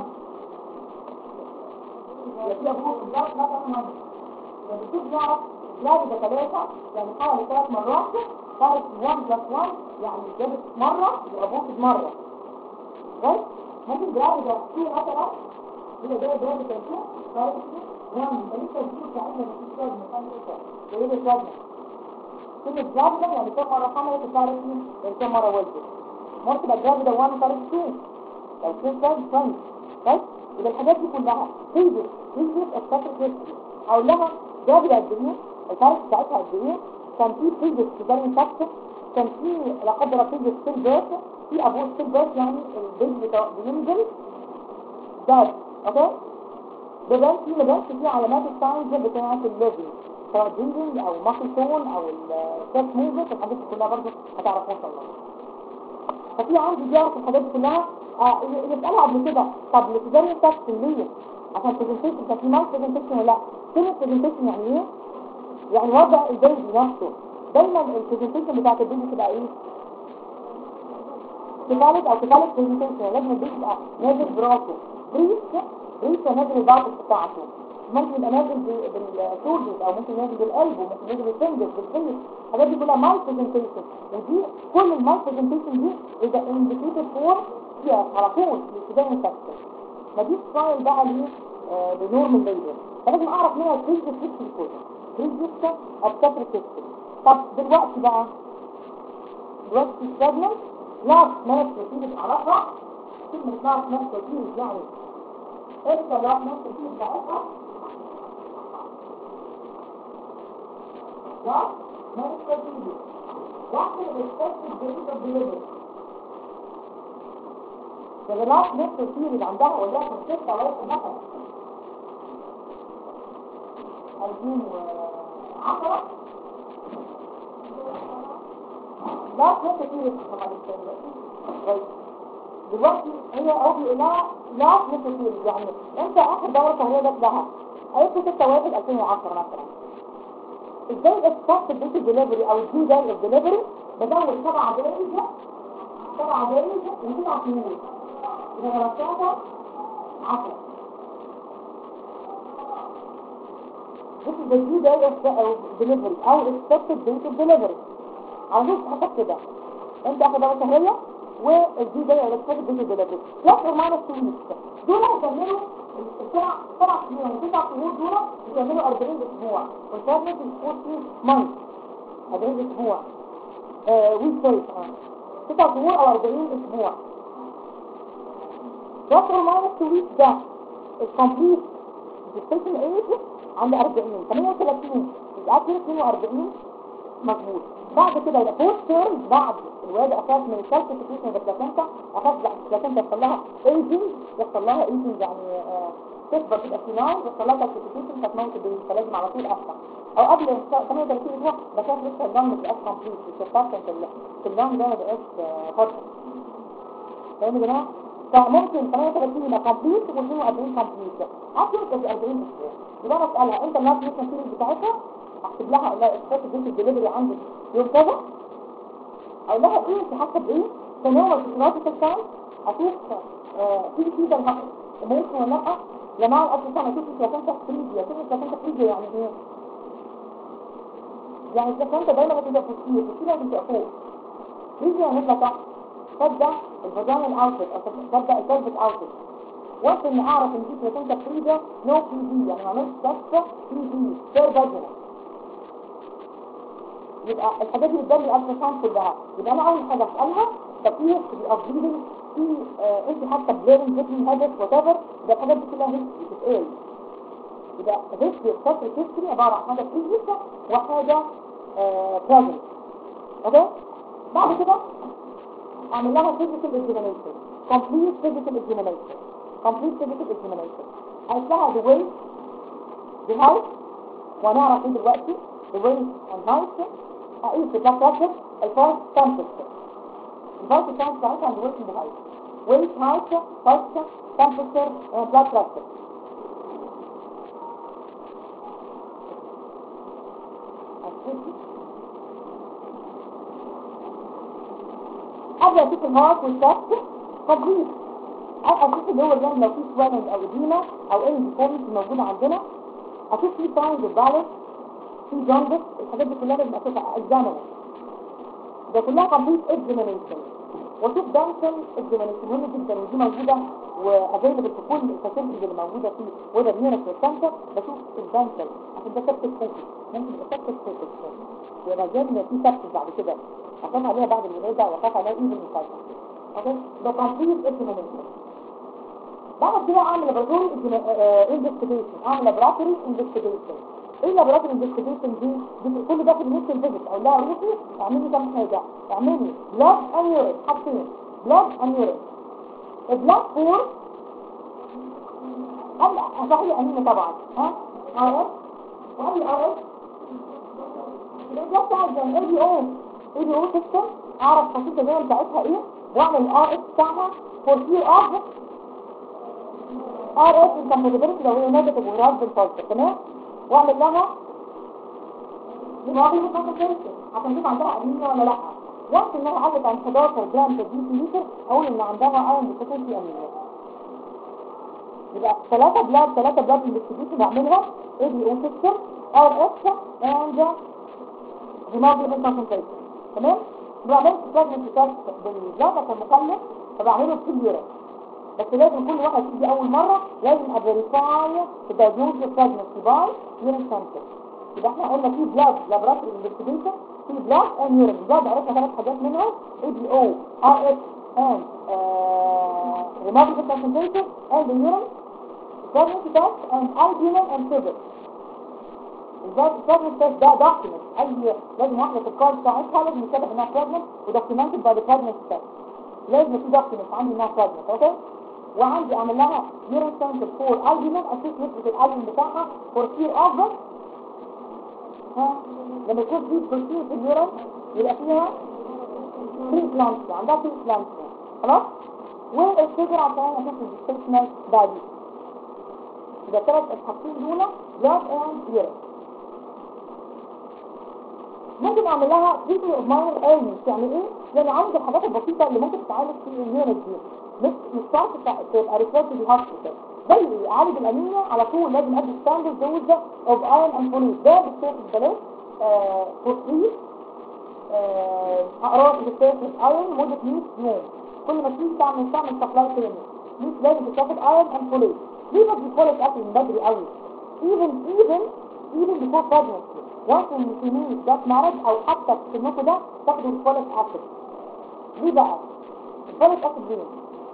يبقى فيها بروح الجواب ثلاثة 1 لما تشوف نعرف جواب ده ثلاثة يعني حوالي ثلاث مرات فارس 1 بلس 1 يعني جابت مرة يبقى بوكس مرة right؟ ممكن جواب ده فيه مثلا هي ده ده بتنشوف فارس 1 ماليش تنشوف يعني مفيش لازمة مكان ايه وايه اللازمة كلمة جاب يعني كم مرة حملت وفارس يعني كم مرة ولدت ممكن يبقى الجاب ده 1 فارس 2 لو كنت كان فرنس بس يبقى الحاجات دي كلها تيجي تيجي اكتشف هيستوري اقول لها جاب قد ايه الفارس بتاعتها قد ايه كان في بريجس سيزارين سكشن كان في لا قدر الله بريجس ستيل بيرث في ابوه ستيل بيرث يعني البيبي بتاع- بينزل داد اوكي ده بان في مبانش فيه علامات الساينز بتاعة الليفنج سواء بريدنج او ماسل تون او السيت موفمنت الحاجات دي كلها برضه هتعرفوها ان شاء الله ففي عندي بيعرف الحاجات دي كلها آه اللي اللي اتقال قبل كده طب الاتجاه التاكسي ليه عشان برزنتيشن كان في مال برزنتيشن ولا لا كلمه برزنتيشن يعني ايه يعني وضع البيبي نفسه دايما البرزنتيشن بتاعت البيبي تبقى ايه كفالة او كفالة برزنتيشن لازم البيبي يبقى نازل براسه بريس بريس نازل الباطس بتاعته ممكن يبقى نازل بالشولدرز او ممكن نازل بالقلب وممكن نازل بالفنجر بالفيس الحاجات دي كلها مال برزنتيشن ودي كل المال برزنتيشن دي اذا انديكيتد فور فيها على طول ابتداء انفكشن ما دي ستايل بقى ليه آه لنورمال ليبر فلازم اعرف منها البريز هيستوري كله بريز هيستوري obstetric هيستوري طب دلوقتي بقى دلوقتي السيجمنت لاست مانس بروسيدز اعرفها كلمة لاست مانس بروسيدز يعني امتى لاست مانس بروسيدز بتاعتها لاست مانس بروسيدز واحد الاكسبكتد ديت اوف ديليفري فاللاست مانس بروسيدز عندها وليكن ستة وليكن مثلا 2010 لا تنسى كتير طبعا دلوقتي هي او بيقول لها لا تنسى كتير يعني انت اخر دورة شهرية جت لها قالت له 6 1 2010 مثلا ازاي اكتشفت البيت الدليفري او الدي داي الدليفري بزود سبع دقايق سبع دقايق وتسع شهور يبقى 13 10 This is the due day of delivery او expected date of delivery عاوزين تحطك كده انت اخد دورة شهرية والدي داي او expected date of delivery plus or minus two weeks دول هيكملوا السبع سبع شهور يعني تسع شهور دول بيعملوا 40 اسبوع والفرنس is 40 months 40 اسبوع آه ويك سوري تسع شهور او 40 اسبوع plus or minus two weeks ده الكمبليت gestation age عند 40 38 يبقى 42 مظبوط بعد كده يبقى فور تيرم بعد الواد اساس من الكالسيفيكيشن اوف البلاسنتا اساس البلاسنتا يحصل لها ايجنج يحصل لها ايجنج يعني آه تكبر تبقى سيناي يحصل لها كالسيفيكيشن فتموت البيبي فلازم على طول افتح او قبل 38 اسبوع بشوف لسه الدم ما بقاش كومبليت السبستانس في الدم ده ما بقاش فاضي فاهموا يا جماعه؟ فممكن 38 يبقى كومبليت و42 كومبليت اصلا تبقى 40 اسبوع يبقى انا اسالها انت الناس ممكن تيجي بتاعتها اكتب لها اقول لها اثبات البيت الدليفري عندك يوم كذا اقول لها ايه انت حاسه بايه ثاني يوم الفيزيولوجيك الساين اشوف آه في في ده ممكن ولا لا جماعه الاصل سنه اشوف البلاسنتا فريجيا اشوف البلاسنتا فريجيا يعني ايه يعني البلاسنتا دايما بتبقى في الكيس الكيس لازم تبقى فوق فريجيا يعني نطلع تحت تبدا الفاجينا الاوتفيت او تبدا البلفيك اوتفيت وقت اني اعرف ان دي بلاسنتا فريجيا نو بي دي يعني ما عملتش كشف بي دي سير فاجينا يبقى الحاجات اللي قدامي الالتراساوند كلها يبقى انا اول حاجه اسالها طب في هيستوري اوف بليدنج في آه انت حتى بليرنج جيتنج هدف وات ايفر ده الحاجات دي كلها هيستوري بتتقال يبقى هيستوري فتره هيستوري عباره عن حاجه بريفيس وحاجه بريزنت اوكي بعد كده اعمل لها فيزيكال اكزامينشن كومبليت فيزيكال اكزامينشن كومبليت فيزيكال اكزامينشن قالت لها ذا ويت ذا هايت وهنعرف ايه دلوقتي the weight and height اقيس البلاد بريشر الفايت تمبرتشر الفايت تمبرتشر بتاعتها عند weight and height weight height pulse temperature and blood pressure قبل اشوف الهارت والشست تدريب اشوف اللي هو الرام لو في سوالنج او اديمه او اي ديفورميتي موجوده عندنا اشوف في ساينز اوف بالانس في جاندس الحاجات دي كلها لازم اشوفها اكزامينر ده كلها كومبليت اكزامينيشن واشوف دانسل اكزامينيشن مهم جدا ودي موجوده وافيلبل في كل الفاسيلتيز اللي موجوده في وده ميونس والسنتر بشوف الدانسل عشان ده سبتك فوكس ممكن يبقى سبتك فوكس يبقى زي ما في سبتك بعد كده اخاف عليها بعد الولاده واخاف عليها ايفن انفايتر اوكي ده كومبليت اكزامينيشن بعد كده اعمل لابراتوري انفستيجيشن اعمل لابراتوري انفستيجيشن ايه اللابراتوري انفستيجيشن دي دي كل ده في الميشن فيزيت اقول لها روحي اعملي كام حاجه اعملي بلاد ان يورين حاجتين بلاد ان يورين البلاد فور قبل صحيح انيميا طبعا ها ار اس وقبل ار اس ده بتاع زي اي بي او اي بي او سيستم اعرف خصيصه الجوه بتاعتها ايه واعمل الار اس بتاعها فور فير اوف ار اس الكومباتيبيلتي لو هي نيجاتيف وراس بالفولت تمام واعمل لها دماغي كونسنتريشن عشان نشوف عندها انيميا ولا لا وقت انها علت عن 11 جرام في لتر اقول ان عندها ايرون ديفيشنسي انيميا يبقى ثلاثة بلاد ثلاثة بلاد انفستيجيشن بعملها اي بي او سيستم ار اس اند هيموجلوبين كونسنتريشن تمام بعمل بلاجمنت تيست بالبلاد عشان مكلف فبعمله كل يوم بس لازم كل واحد يجي اول مرة لازم افيريفاي الدايجنوز بلاجمنت باي يورين سامبل يبقى احنا قلنا في بلاد لابراتوري انفستيجيشن في بلاد اند يورين بلاد عرفنا ثلاث حاجات منهم اي بي او ار اس اند هيموجلوبين كونسنتريشن اند يورين Government test and albumin and sugar. الجوبلت تيست ده دوكيمنت اي لازم واحده في الكارد بتاعتها لازم يكتب انها بريجننت ودوكيومنتد باي ذا بريجننت تيست لازم في دوكيمنت عندي انها بريجننت اوكي وعندي اعمل لها يورين سامبل فور البومين اشوف نسبه الالبوم بتاعها فور كير اوف ها لما يكون في بروتين في اليورين يبقى فيها فري بلانس عندها فري بلانس خلاص والسجر عشان اشوف الديستنشنال دايبيتس يبقى ثلاث الحاجتين دول بلاد اند يورين ممكن اعمل لها تريتمنت اوف ماينر ايلمنت يعني ايه يعني عندي الحاجات البسيطه اللي ممكن تتعالج في اليونت دي مش مش شرط تبقى ريفيرت في الهوسبيتال زي عالج الانيميا على طول لازم ادي ستاندرد دوز اوف ايرون اند فوليت ده بتاخد ببلاش فور فري اقراص بتاخد ايرون لمده 100 يوم كل ما تيجي تعمل تعمل سبلاي تاني مش لازم تاخد ايرون اند فوليت ليه ما بيقولك اكل من بدري قوي even even even before pregnancy once ان السنين ده مرض او حتى في سنكم ده تاخدوا الفوليك اسيد ليه بقى الفوليك اسيد ليه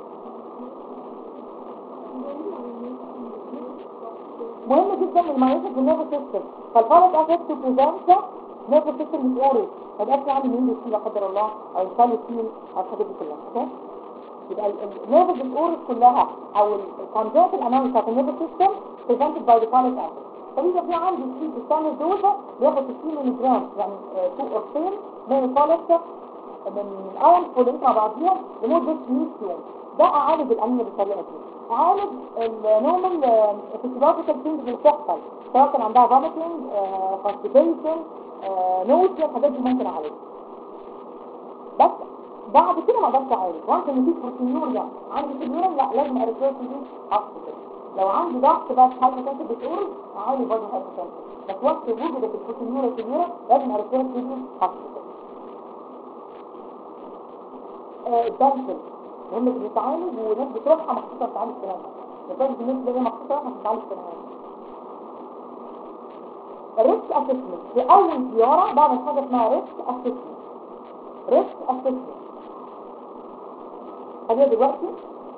مهم جدا المعيشة في النيرفس سيستم فالفوليك اسيد تو بريزنت نيرفس سيستم مش اوري ما يبقاش عندي مين يصيب لا قدر الله او يصلي فيه او الحاجات دي كلها اوكي يبقى النيرفس الاورس كلها او الكونجنت الانامي بتاعت النيرفس سيستم بريزنتد باي ذا فوليك اسيد فإذا في عندي في بستعمل دوزة بياخد 60 مللي جرام يعني 2 قرصين من الفوليك من ايرون فوليك مع بعضيهم لمدة 100 يوم ده اعالج الانيميا بالطريقة دي اعالج النورمال فيسيولوجيكال تشينجز اللي بتحصل سواء كان عندها فوميتنج كونستيبيشن نوزيا الحاجات دي ممكن اعالجها بس بعد كده ما اقدرش اعالج وانت ان في بروتينوريا عندي بروتينوريا لا لازم اريكوز دي هوسبيتال لو عندي ضغط بقى في حاجه كانت بتقول اعالج برضه حاجه ثانيه بس وقت وجود البروتينوريا كبيره لازم اريكوز دي هوسبيتال الدنسل مهم اللي بيتعالج وناس بتروحها مخصوصة بتعالج سنانها لذلك بالنسبة لي مخصوصة راحة بتعالج سنانها الريسك اسسمنت في اول زيارة بعمل حاجة اسمها ريسك اسسمنت ريسك اسسمنت خليها دلوقتي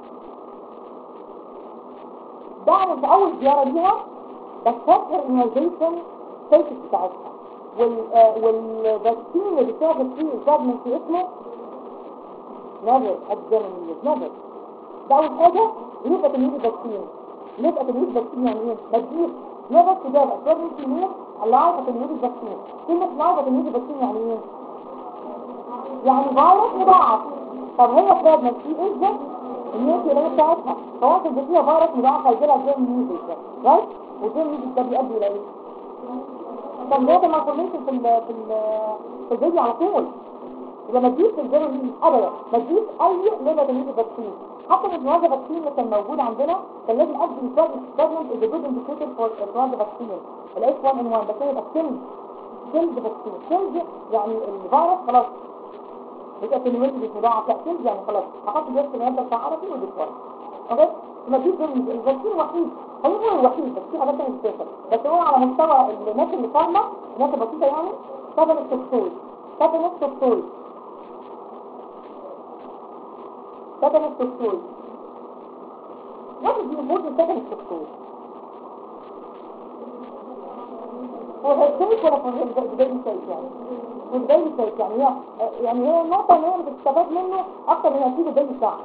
بعمل في اول زيارة ليها بستفهر immunization ستيتس بتاعتها وال والفاكسين اللي بتاخد فيه الجادمنت اسمه نظر الجرمية نظر ده أول حاجة نبقى تمييز الفاكسين نبقى تمييز الفاكسين يعني ايه؟ بديك نظر كتابة أسرار تمييز اللايفة تمييز الفاكسين كلمة لايفة تمييز الفاكسين يعني ايه؟ يعني فيروس مضاعف طب هي بريجننت في ايه ده؟ النيوتي اللي بتاعتها خلاص اللي فيها فيروس مضاعف هيجي لها جيم ميوزك رايت؟ والجيم ميوزك ده بيؤدي الى ايه؟ طب ده مالفورميشن في ال في ال في الفيديو على طول يبقى ما تجيش الجيرو دي ابدا ما تجيش اي لغه تمييز الفاكسين حتى الانفلونزا فاكسين اللي كان موجود عندنا كان لازم ادي الفاج ستاجمنت از جود انديكيتور فور الانفلونزا فاكسين الاس 1 ان 1 بس هو يبقى سيلز سيلز فاكسين سيلز يعني الفيروس خلاص بيبقى كلمات مش مضاعف لا سيلز يعني خلاص احط جهاز الكلمات بتاع عربي ودكتور اوكي ما فيش الفاكسين وحيد هو الوحيد بس في حاجات ثانيه بتحصل بس هو على مستوى الناس اللي فاهمه الناس البسيطه يعني طبعا التوكسويد طبعا التوكسويد سكن التكتوي واحد بيموت من سكن التكتوي هو هيتسيك ولا في البداية سيك يعني في البداية سيك يعني هي يعني هي النقطة اللي هي بتستفاد منه أكتر من هتيجي البداية بتاعها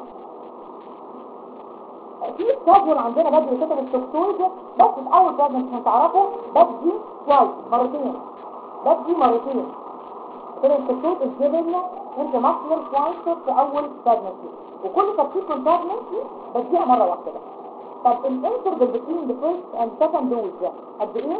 في سكادول عندنا بدري سكن التكتوي بس الأول كده مش هتعرفه بدي توايس مرتين بدي مرتين سكن التكتوي الجبنة انت مصدر توايس في أول pregnancy وكل تفكير كونتاجمنتي بديها مرة واحدة بس طب الانترفال بين the first and second dose ده قد ايه؟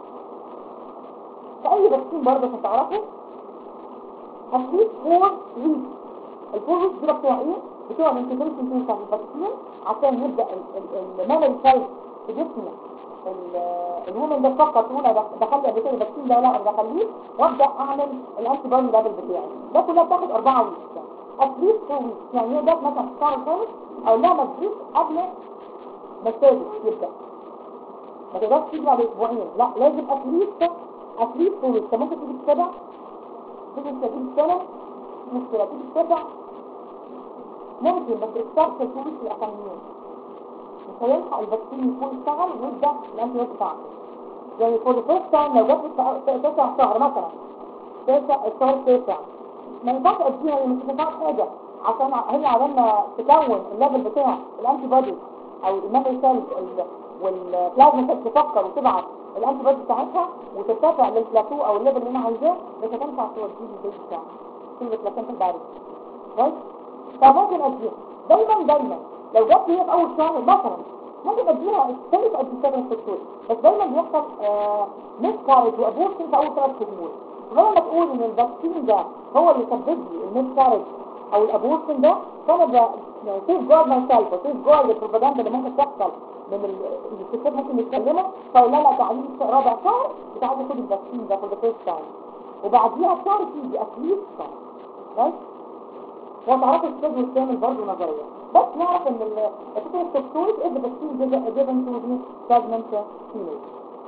في اي فاكسين برضه عشان تعرفوا at least 4 weeks الفور ويكس دول بتوع ايه؟ بتوع الانتجريشن تيم بتاع الفاكسين عشان يبدا الميموري سايت في جسمنا الومن ده تفكر تقول انا دخل لي قبل كده الفاكسين ده لا انا دخليه وابدا اعمل الانتي بودي ليفل بتاعي ده كلها بتاخد 4 ويكس يعني اتليست 4 ويكس يعني هي ده مثلا في الشهر الخامس او لا ما تجيش قبل ما السادس يبدا ما تقدرش تيجي بعد اسبوعين لا لازم اتليست اتليست 4 ويكس ممكن تيجي السبع تيجي تيجي السنه مشكله تيجي السبع ممكن بس الشرط الفلوس الأقليين مش هيلحق الفاكسين يكون اشتغل ويبدأ الأنتيبيوت بتاعته يعني فور ذا فيرست تايم لو جت تسع شهر مثلا تسع الشهر تسع ما ينفعش اديها هي مش بتاعت حاجة عشان هي عملنا تكون الليفل بتاع الانتي بودي او الميموري سيلز والبلازما سيلز تفكر وتبعت الانتي بودي بتاعتها وترتفع للبلاتو او الليفل اللي انا عايزاه مش هتنفع توديه للبيت بتاعها كلمة بلاتنت البارد كويس فممكن اديها دايما دايما لو جت هي في اول شهر مثلا ممكن اديها الثالث قد السبع ست بس دايما بيحصل ميس كارج وابورشن في اول ثلاث شهور لما تقول ان الفاكسين ده هو اللي سبب لي الميس كارج او الابورشن ده فانا سيف جارد ماي سيلف وسيف جارد البروباجندا اللي ممكن تحصل من الستات ممكن يتكلموا فاقول لها لا تعالي رابع شهر بتعالي خدي الفاكسين ده فور ذا فيرست تايم وبعديها بشهر تيجي اتليست شهر كويس وتعرفوا السجن الكامل برضه نظريا بس نعرف ان الفكرة التكتوريك is the vaccine given to the pregnant female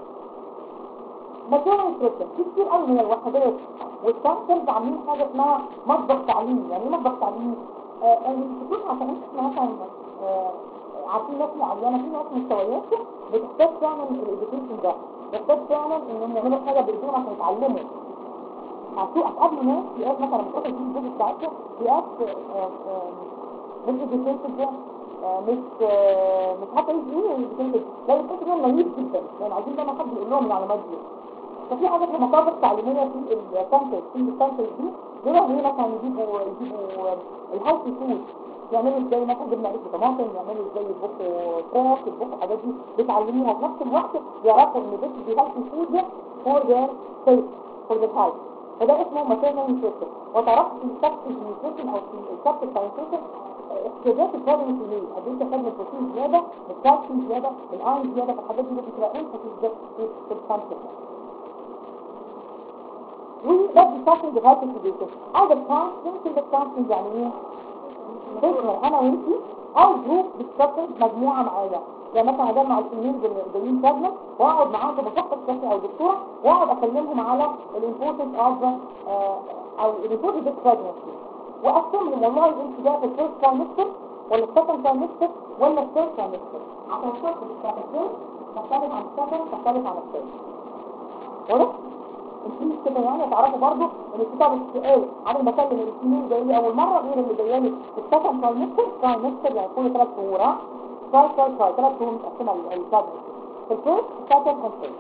مكان الكريستن في كتير قوي من الوحدات والكانسرز عاملين حاجة اسمها مطبخ تعليمي يعني ايه مطبخ تعليمي؟ آه يعني الخصوص عشان احنا مثلا آه عارفين ناس معينة في ناس مستويات بتحتاج فعلا الاديوكيشن ده بتحتاج فعلا انهم يعملوا حاجة بايديهم عشان يتعلموا هتوقف قبل ناس فئات مثلا بتروح تجيب الجزء بتاعتها فئات مش educated ده مش مش حتى ايه educated لا educated ده نايف جدا يعني عايزين دايما حد يقول لهم المعلومات دي ففي حاجات مطابق تعليمية في الكانسر في الكانسر دي دول هي مثلا يجيبوا يجيبوا الهيلثي فود يعملوا ازاي مثلا جبنه قريش طماطم يعملوا ازاي يطبخوا فراخ يطبخوا الحاجات دي بتعلميها في نفس الوقت يعرفوا ان ده دي هيلثي فود فور ذير سيف فور ذير هيلث فده اسمه ماتيرنال نيوتريشن وتعرفت في السبت نيوتريشن او في السبت بتاع النيوتريشن احتياجات الفاضل الكمية قد ايه تحتاج من البروتين زيادة من الكالسيوم زيادة من الايرون زيادة فالحاجات دي بتلاقيها في في الكانسر وده بيستخدم ديفايس الكمبيوتر هذا الكانسيوم كل الكانسيوم يعني ايه؟ بيشمل انا وانتي او جروب بتستخدم مجموعة معايا يعني مثلا اجمع الفنين جايين كابلة واقعد معاهم كمشخص شخصي او دكتورة واقعد اكلمهم على الامبورتنس اوف او الامبورتنس اوف بريجنسي واقسمهم والله انت جايه في الفيرست ترايمستر ولا السكند ترايمستر ولا الثيرد ترايمستر عشان الشخص بتاع الفيرست تختلف عن السكند تختلف عن الثيرد واضح؟ انتوا كده يعني تعرفوا برضو ان الكتاب السؤال عن بكلم الاثنين جاي لي اول مره غير اللي جاي لي في السكند ترايمستر ترايمستر يعني كل ثلاث شهور ها تراي تراي تراي ثلاث شهور متقسمه الكتاب في الفيرست سكند اند ثيرد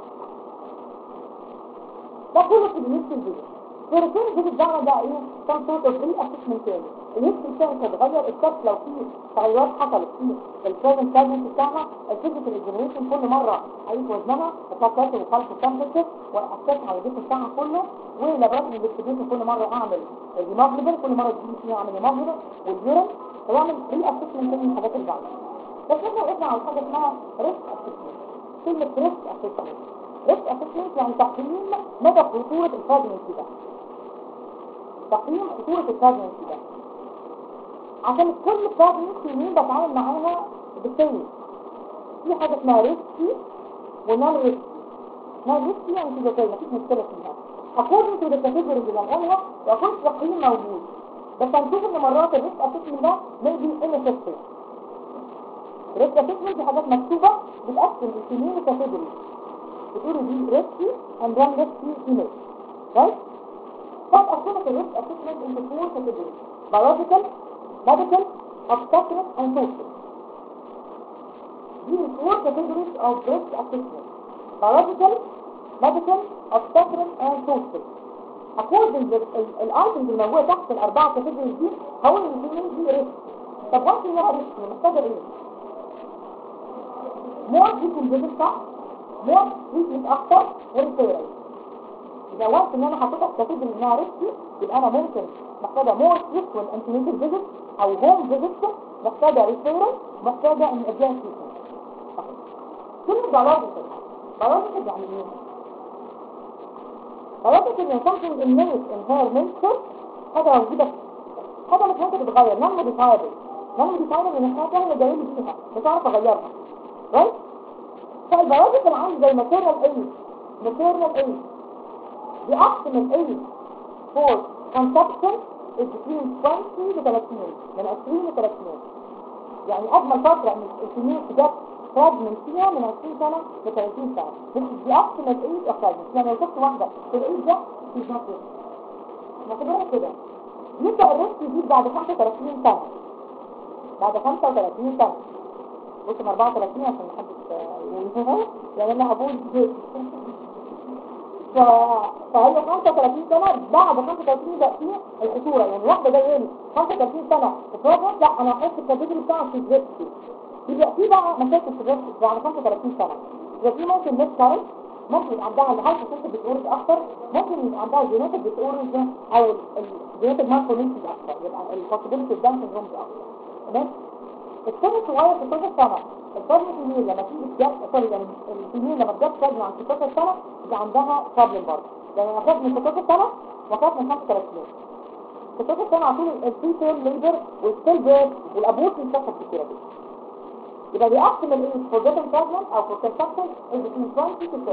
ده كله في النص الفيديو فيرتين الفيديو بتاعنا ده ايه كان صوت بري اسسمنت تاني النص الثاني هيتغير الكبس لو في تغيرات حصلت في البريزنت سايلنس بتاعها الفيزيكال اكزامينشن كل مره هيجي وزنها وكاسات وخلف التمبرتشر واسس على الجسم بتاعها كله ولابراتوري انفستيجيشن كل مره اعمل الهيموجلوبين كل مره تجيب فيها اعمل هيموجلوبين واليورين واعمل ري اسسمنت تاني الحاجات اللي بعدها بس احنا وقفنا على حاجه اسمها ريسك اسسمنت كلمه ريسك اسسمنت ريسك اسسمنت يعني تقييم مدى خطوره البريجنسي ده تقييم خطورة البريجنسي ده عشان كل بريجنسي مين بتعامل معاها بالسيء في حاجة اسمها ريسكي ونون ريسكي نون ريسكي يعني كده زي مفيش مشكلة فيها according to the categories اللي هنقولها يكون تقييم موجود بس هنشوف ان مرات الريسك اسسمنت ده maybe ineffective ريسك اسسمنت دي حاجات مكتوبة بتقسم السنين كاتيجوري بتقول دي ريسكي and one risky image right Some assessment risk assessment into four categories biological, medical, obstetric and social These four categories of risk assessment biological, medical, obstetric and social according to الايتمز الموجوده تحت الاربعه categories دي هقول ان دي دي ريسك طب وانت انها ريسك محتاجه ايه؟ مور فريكوينت فيزيت صح مور فريكوينت اكتر وريفيرال اذا وقت ان انا حطيتها في كاتيجوري انها ريسكي يبقى انا ممكن محتاجه مور فريكوينت انتينيتال فيزيت او هوم فيزيت محتاجه ريفيرال محتاجه ان اديها تريتمنت كلمه بيولوجيكال بيولوجيكال يعني ايه؟ بيولوجيكال ان something innate in her nature حاجه موجوده حاجه مش ممكن تتغير نون موديفايبل نون موديفايبل ان حاجه انا جاي لي فيها مش عارف اغيرها رايت فالبيولوجيكال عندي زي ماتيريال ايج ماتيريال ايج The optimal age for conception is between 20 to 30 من 20 ل 30 يعني أجمل فترة إن الكمية تجاب من فيها من 20 سنة ل 30 سنة This is the optimal age of pregnancy يعني لو شفت واحدة في الإيج ده she's not ready نعتبرها كده يبدأ الريسك يزيد بعد 35 سنة بعد 35 سنة بص من 34 عشان محدش يقول يعني انا هقول ف... فهي 35 سنة بعد 35 ده فيه الخطورة يعني واحدة جاية لي 35 سنة اتفرجت لا انا هحس الكاتيجوري بتاعها في الريسك يبقى في بقى مشاكل في الريسك بعد 35 سنة يبقى في ممكن ميس كارنت ممكن يبقى عندها الهايبر سنسيتيف ديسوردز اكتر ممكن يبقى عندها جينيتك ديسوردز او الجينيتك مالفورميشنز اكتر يبقى البوسيبيلتي اوف داون سيندرومز اكتر تمام السن الصغير 16 سنة الفرد الفيميل لما تيجي تجاب سوري يعني الفيميل لما تجاب فرد عن 16 سنة يبقى عندها بروبلم برضه يعني انا خدت من 16 سنة وخدت من 35 16 سنة على طول الفري تيرم ليبر والستيل بيرث والابوت بيتكسر كتير دي يبقى دي احسن الايج فور جيتنج pregnant او فور conception is between 20 to 30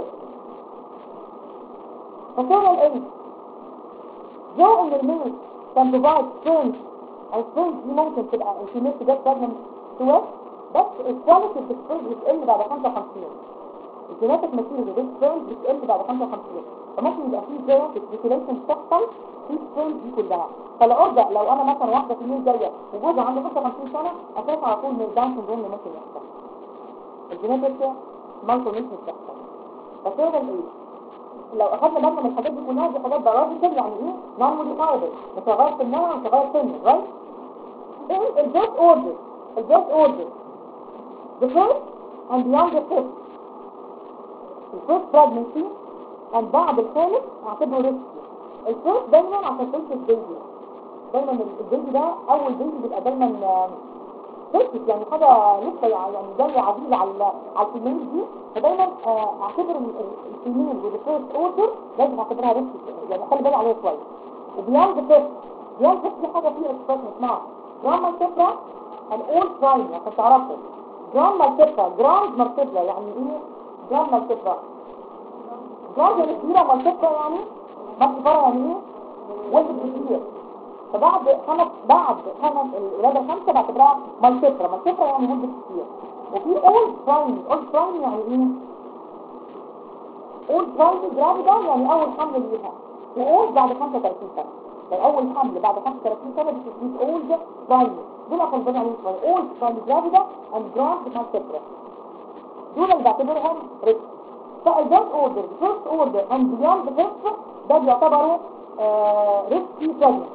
فكان الايج جو ان الميل كان provide strength and strength دي ممكن تبقى الفيميل تجاب pregnant سواء بس الكواليتي بتسبرد بتقل بعد 55 الجيناتيك ماتيريال دي سترينز بتقل بعد 55 فممكن يبقى في جيناتيك ريكوليشن بتحصل في سترينز دي كلها فلا ارجع لو انا مثلا واحده في الميل جايه وجوزها عنده 55 سنه اساس على طول من داون سندروم اللي ممكن يحصل الجيناتيك مالفورميشن بتحصل فكده الايه لو اخدنا بالنا من الحاجات دي كلها دي حاجات بيولوجيكال يعني ايه نون موديفايبل مش هغير سنها مش هغير سنه رايت ايه الجيت اوردر الجيت اوردر the first and beyond the fifth the first pregnancy and بعد الخامس اعتبره ريسكي الفيرست دايما عشان تلك البيبي دايما البيبي ده اول بيبي بيبقى دايما تلك يعني حاجة لسه يعني جاية عزيزة على على الفيميل دي فدايما اعتبر الفيميل with the first order لازم اعتبرها ريسكي يعني خلي بالي عليها شوية وبياند the fifth بياند the fifth دي حاجة فيها اكسبرشن اسمها جراما سفرة الاول برايم عشان تعرفوا جرام مالتيبرا جرام مالتيبرا يعني ايه جرام مالتيبرا جرام يعني كبيرة مالتيبرا يعني مالتيبرا يعني ايه ولد كتير فبعد خمس بعد خمس الولادة الخمسة بعتبرها مالتيبرا مالتيبرا يعني ولد كتير وفي اول برايم اول برايم يعني ايه اول برايم جرام ده يعني اول حمل ليها واول بعد 35 سنة يعني اول حمل بعد 35 سنة بتسميه اول برايم دول خلصنا عليهم شوية اول برايم جرافيدا اند جراند مالتيبرا دول اللي بعتبرهم ريسك فالجاز اوردر فيرست اوردر اند بياند فيرست ده بيعتبروا ريسكي بريجنسي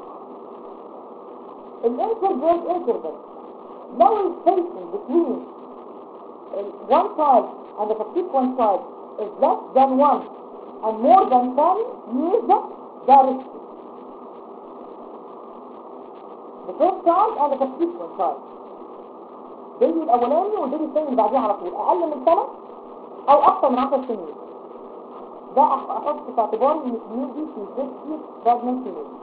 الانترفيرس انترفال لو الspacing between one child and the subsequent child is less than one and more than 10 years ده risky the first child and the subsequent child البيبي الاولاني والبيبي الثاني اللي بعديه على طول اقل من سنه او اكثر من 10 سنين ده احط في اعتباري ان الكميونتي في ريسكي pregnancy rate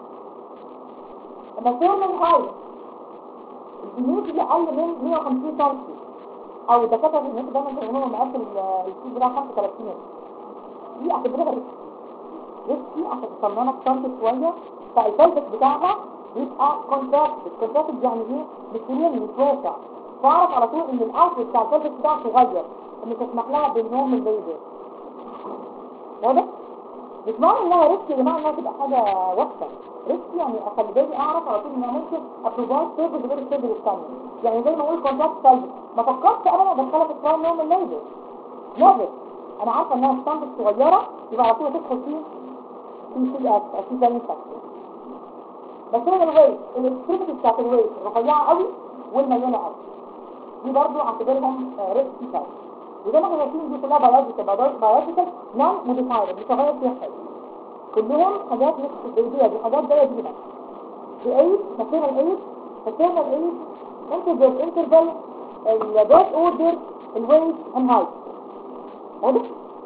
لما يكون من هاي الكميونتي اللي اقل من 150 سم او الدكاتره اللي انتوا دايما بيقولوا مقاس الكيس بتاع 35 دي اعتبرها ريسكي ريسكي عشان تصنع لك سم شويه فالفلتك بتاعها يبقى كونتراكتد كونتراكتد يعني ايه بسنين مش واسع فاعرف على طول ان الاوتبوت بتاع الفلتك بتاعه صغير ان تسمح لها بالنوم من بيبي واضح؟ مش معنى انها ريسكي يا جماعه انها تبقى حاجه وحشه ريسكي يعني اخلي بالي اعرف على طول انها ممكن ابروفايد سيرفيس غير السيرفيس الثانيه يعني زي ما اقول كونتراكت سلبي ما فكرتش ابدا ادخلها في اسمها نوم الليبر نيفر انا عارفه انها ستاندرد صغيره يبقى على طول تدخل فيه في سي اس او في زي فاكتور بس هو الويت الاكستريمتي بتاعت الويت رفيعه قوي والمليانه قوي دي برضه اعتبرهم ريسكي فايت وزي ما احنا شايفين دي كلها بيولوجيكال بيولوجيكال نون موديفايد مش هغير فيها حاجه كلهم حاجات مش جديده دي حاجات جايه بيها الايد فاكرين الايد فاكرين الايد انترفال انترفال البيت اوردر الويت اند هايت واضح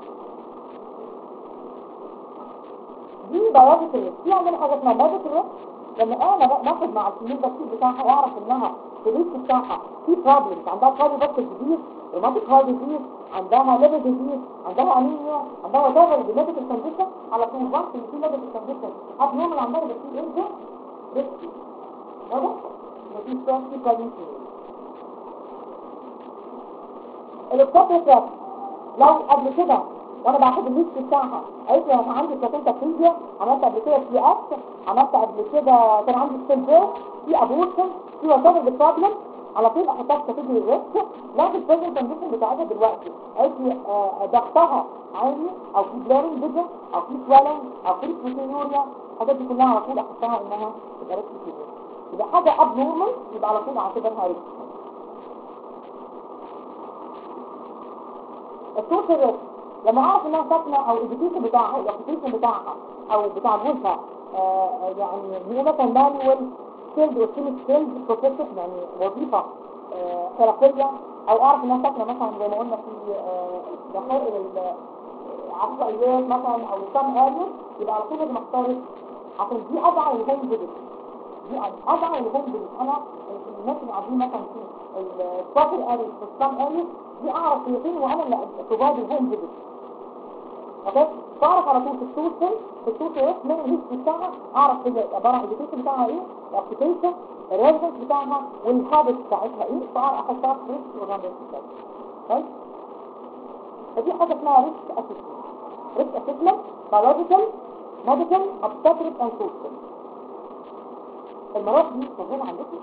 دي بيولوجيكال في عندنا حاجه اسمها بيولوجيكال لما انا باخد مع الكميه بسيط بتاعها واعرف انها في الريسك بتاعها في بروبلمز عندها كارديو بس ديزيز روماتيك هارت ديزيز عندها ليفر ديزيز عندها انيميا عندها وات بميديكال كونديشن على طول وانس ان في ميديكال كونديشن اب نورمال عندها يبقى في ايه ده ريسكي واضح مفيش سيفتي كويس الاكتوبيك لو قبل كده وانا باخد الليست بتاعها قالت لي انا عندي بلاتينتا فيزيا عملت قبل كده سي اس عملت قبل كده كان عندي ستيل بير في ابورشن في وات ايفر بروبلم على طول احطها في كاتيجوري ريسك لا في البريزنت كونديشن بتاعتها دلوقتي قالت لي آه، ضغطها عالي او في بلورنج فيجن او في سويلنج او في بروتينوريا الحاجات دي كلها على طول احطها انها تبقى ريسك فيزيا يبقى حاجه اب نورمال يبقى على طول اعتبرها ريسك السورس الريسك لما اعرف انها ساكنه او الاديوكيشن بتاعها الاوكيبيشن بتاعها او بتاع جوزها آه، يعني هي مثلا مانوال سكيلد وسيمي سكيلد بروفيشن يعني وظيفه آه، حرفيه او اعرف انها ساكنه مثلا زي ما قلنا في آه، دقائق العشوائيات مثلا او سام اريز يبقى على طول لازم اختار عشان دي ادعى للهوم فيزيت دي ادعى للهوم فيزيت انا الناس اللي قاعدين مثلا في البروبر اريز في السام اريز دي اعرف هي فين وانا اللي تبادل الهوم فيزيت اوكي تعرف على طول في السوشيال في السوشيال من الهيست بتاعها اعرف هي عباره عن الاديوكيشن بتاعها ايه الابلكيشن الريزنس بتاعها والهابت بتاعتها ايه فاعرف احطها في ريسك ولا ريسك طيب فدي حاجه اسمها ريسك اسسمنت ريسك اسسمنت بيولوجيكال ميديكال obstetric اند سوشيال المرض دي موجوده عندكم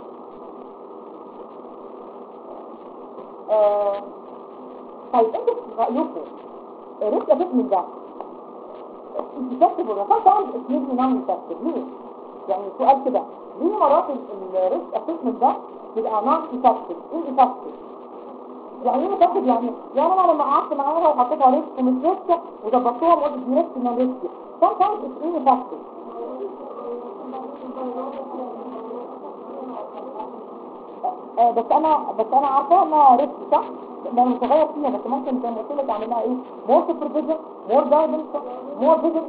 آه طيب انتوا رايكم الريسك اسسمنت ده يكتب الرقم طبعا اسمه نعم يكتب ليه يعني سؤال كده ليه مرات الريسك اسسمنت ده بيبقى نون افكتيف ايه افكتيف يعني ايه افكتيف يعني يعني انا لما قعدت معاها وحطيتها ريسك ومش ريسك وظبطتوها وقلت دي ريسك ما ريسك sometimes it's ايه افكتيف آه بس انا بس انا عارفه انها ريسك صح ده متغير فيها بس ممكن زي ما قلت لك اعمل لها ايه مور سوبرفيجن مور جايدنس مور فيجن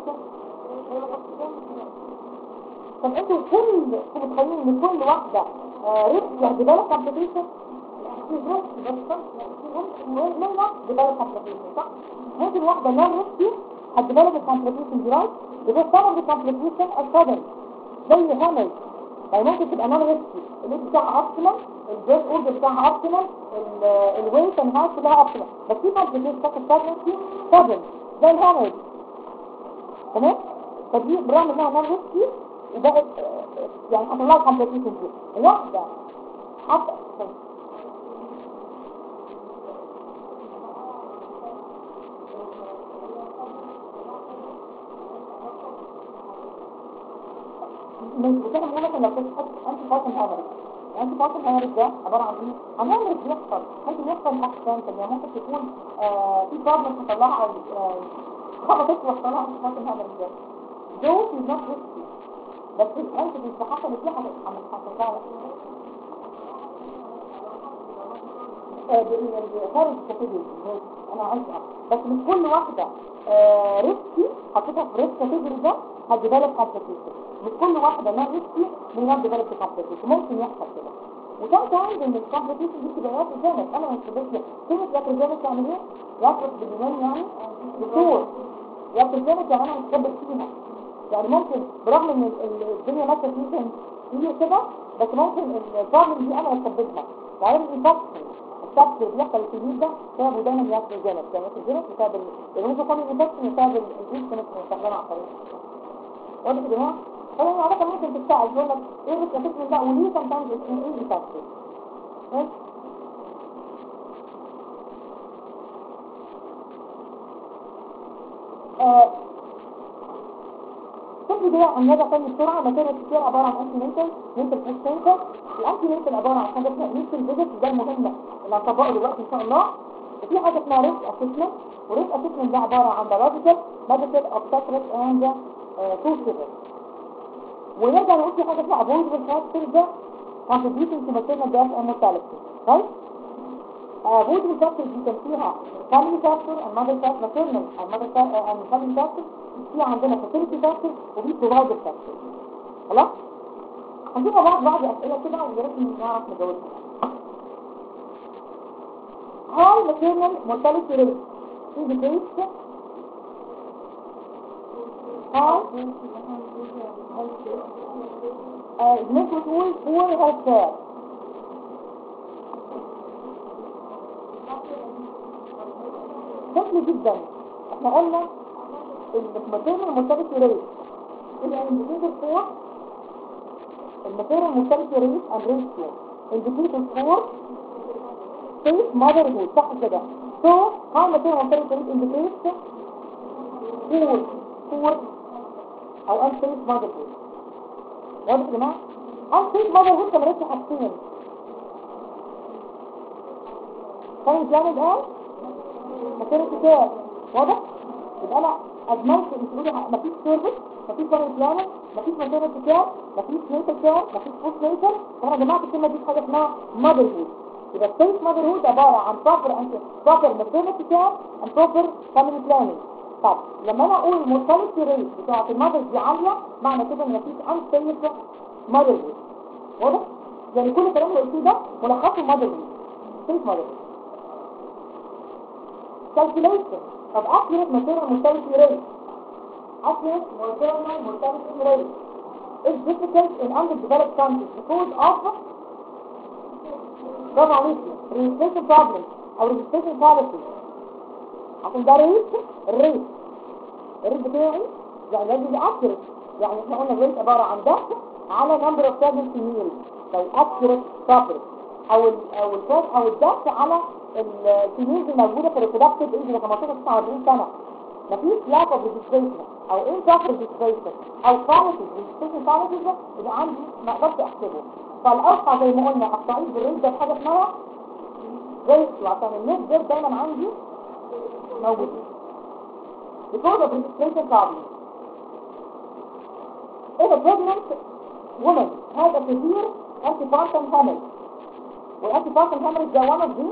طب انتوا كل انتوا متخيلين ان كل واحده ريسك يعني بالك كومبليكيشن في ريسك بس منها ديفلوب كومبليكيشن صح ممكن واحده نون ريسكي هتديفلوب الكومبليكيشن دي رايت يبقى سبب الكومبليكيشن السبب زي هامل يعني ممكن تبقى نون ريسكي اللي بتاعها اوبتيمال الجزء اوردر بتاعها اوبتيمال الويت اند هايت كلها اوبتيمال بس في كومبليكيشن بتاعت البريجنسي سبب زي الهامل تمام فدي برغم انها نون ريسكي وبقت يعني حصل لها كومبليكيشن دي واحده حتى مش بتاعنا بقول لك لو كنت تحط انت فاصل امرك انت فاصل امرك ده عباره عن ايه عن امر بيحصل ممكن يحصل احسن يعني ممكن تكون آه في بروبلم تطلعها او خبطت وصلها مش فاصل امرك ده دول is not risky بس انت مش حصلت فيها حصل لها خارج كاتيجوري انا عايز بس مش كل واحده آه ريسكي حطيتها في ريسك كاتيجوري ده هتديفلوب كومبليكيشن مش كل واحده ما ريسكي من نوع ديفلوب كومبليكيشن ممكن يحصل كده وكان تعرف ان الكومبليكيشن دي بتبقى ياكل جامد انا مش بديش كلمه ياكل جامد يعني ايه؟ ياكل باليونان يعني دكتور ياكل جامد يعني انا مش بثبت فيها يعني ممكن برغم ان الدنيا ماشيه فيه فيه كده بس ممكن البروبلم دي انا اسببها وعين الانفكشن السبب اللي بيحصل في الجديد ده سببه دايما ياكل جامد يعني ياكل جامد بسبب الرموز كل الانفكشن بسبب الجيش كانت مستخدمه على الطريق واضح يا جماعه فهي عادة ممكن تتساعد يقول لك ايه الريسك من ده وليه sometimes it's an easy factor سيمبلي كده النجا تاني بسرعة ماتيريال كتير عبارة عن انتي نيتال نيتال بوستنكر الانتي نيتال عبارة عن حاجة اسمها نيتال فيزيت ده المهمة اللي هنطبقه دلوقتي ان شاء الله وفي حاجة اسمها ريسك اسسمنت وريسك اسسمنت ده عبارة عن biological medical obstetric and تو سيفر ونرجع نقول في حاجة اسمها avoidable factors ده contributing to maternal death and mortality right avoidable factors دي كان فيها family factor and mother factor maternal and mother factor and family factor في عندنا fertility factor وفي provider factor خلاص هنشوف مع بعض بعض اسئله كده ويا ريت نعرف نجاوبها high maternal mortality rate indicates high آه، الناس بتقول poor health care سهل جدا احنا قلنا الماتيريال المرتبط ريت اللي انديكيتور فور الماتيريال المرتبط ريت اند ريشيو انديكيتور فور safe motherhood صح كده so how material mortality rate indicates poor poor او unsafe motherhood واضح يا جماعه unsafe motherhood كان ريت حاجتين كان جامد قال ماتيريال كتاب واضح يبقى انا اجملت بتقولي مفيش سيرفيس مفيش فاميلي بلانر مفيش ماتيريال كتاب مفيش نيتال كير مفيش بوست نيتال فانا جمعت الكلمه دي في حاجه اسمها ماذرهود يبقى السيف ماذرهود عباره عن بروبر انت بروبر ماتيريال كير اند بروبر فاميلي بلاننج طب لما انا اقول المورتاليتي ريت بتاعت المذر دي عاليه معنى كده ان مفيش انسيف ماذرهود واضح يعني كل الكلام اللي قلتيه ده ملخصه ماذرهود سيف ماذرهود calculation of accurate maternal mortality rate. Accurate maternal mortality rate is difficult in underdeveloped countries because of برافو عليكي registration problems أو registration policy عشان ده ريت الريت الريت بتاعي يعني لازم يبقى accurate يعني احنا قلنا الريت عبارة عن ده على number of pregnancy meals لو accurate properly او ال او الفات او الدفع على السنين الموجوده في الريبرودكتيف ايج 15 49 سنه مفيش لاك اوف ريجستريشن او انتر ريجستريشن او كواليتي ريجستريشن كواليتي يبقى عندي ما اقدرش احسبه فالاوقع زي ما قلنا الصعيد بالريت ده بحاجه اسمها ريشيو عشان النت ده دايما عندي موجود because of registration problems if a pregnant woman has a severe antepartum hemorrhage والانتيبارتم hemorrhage ده one of the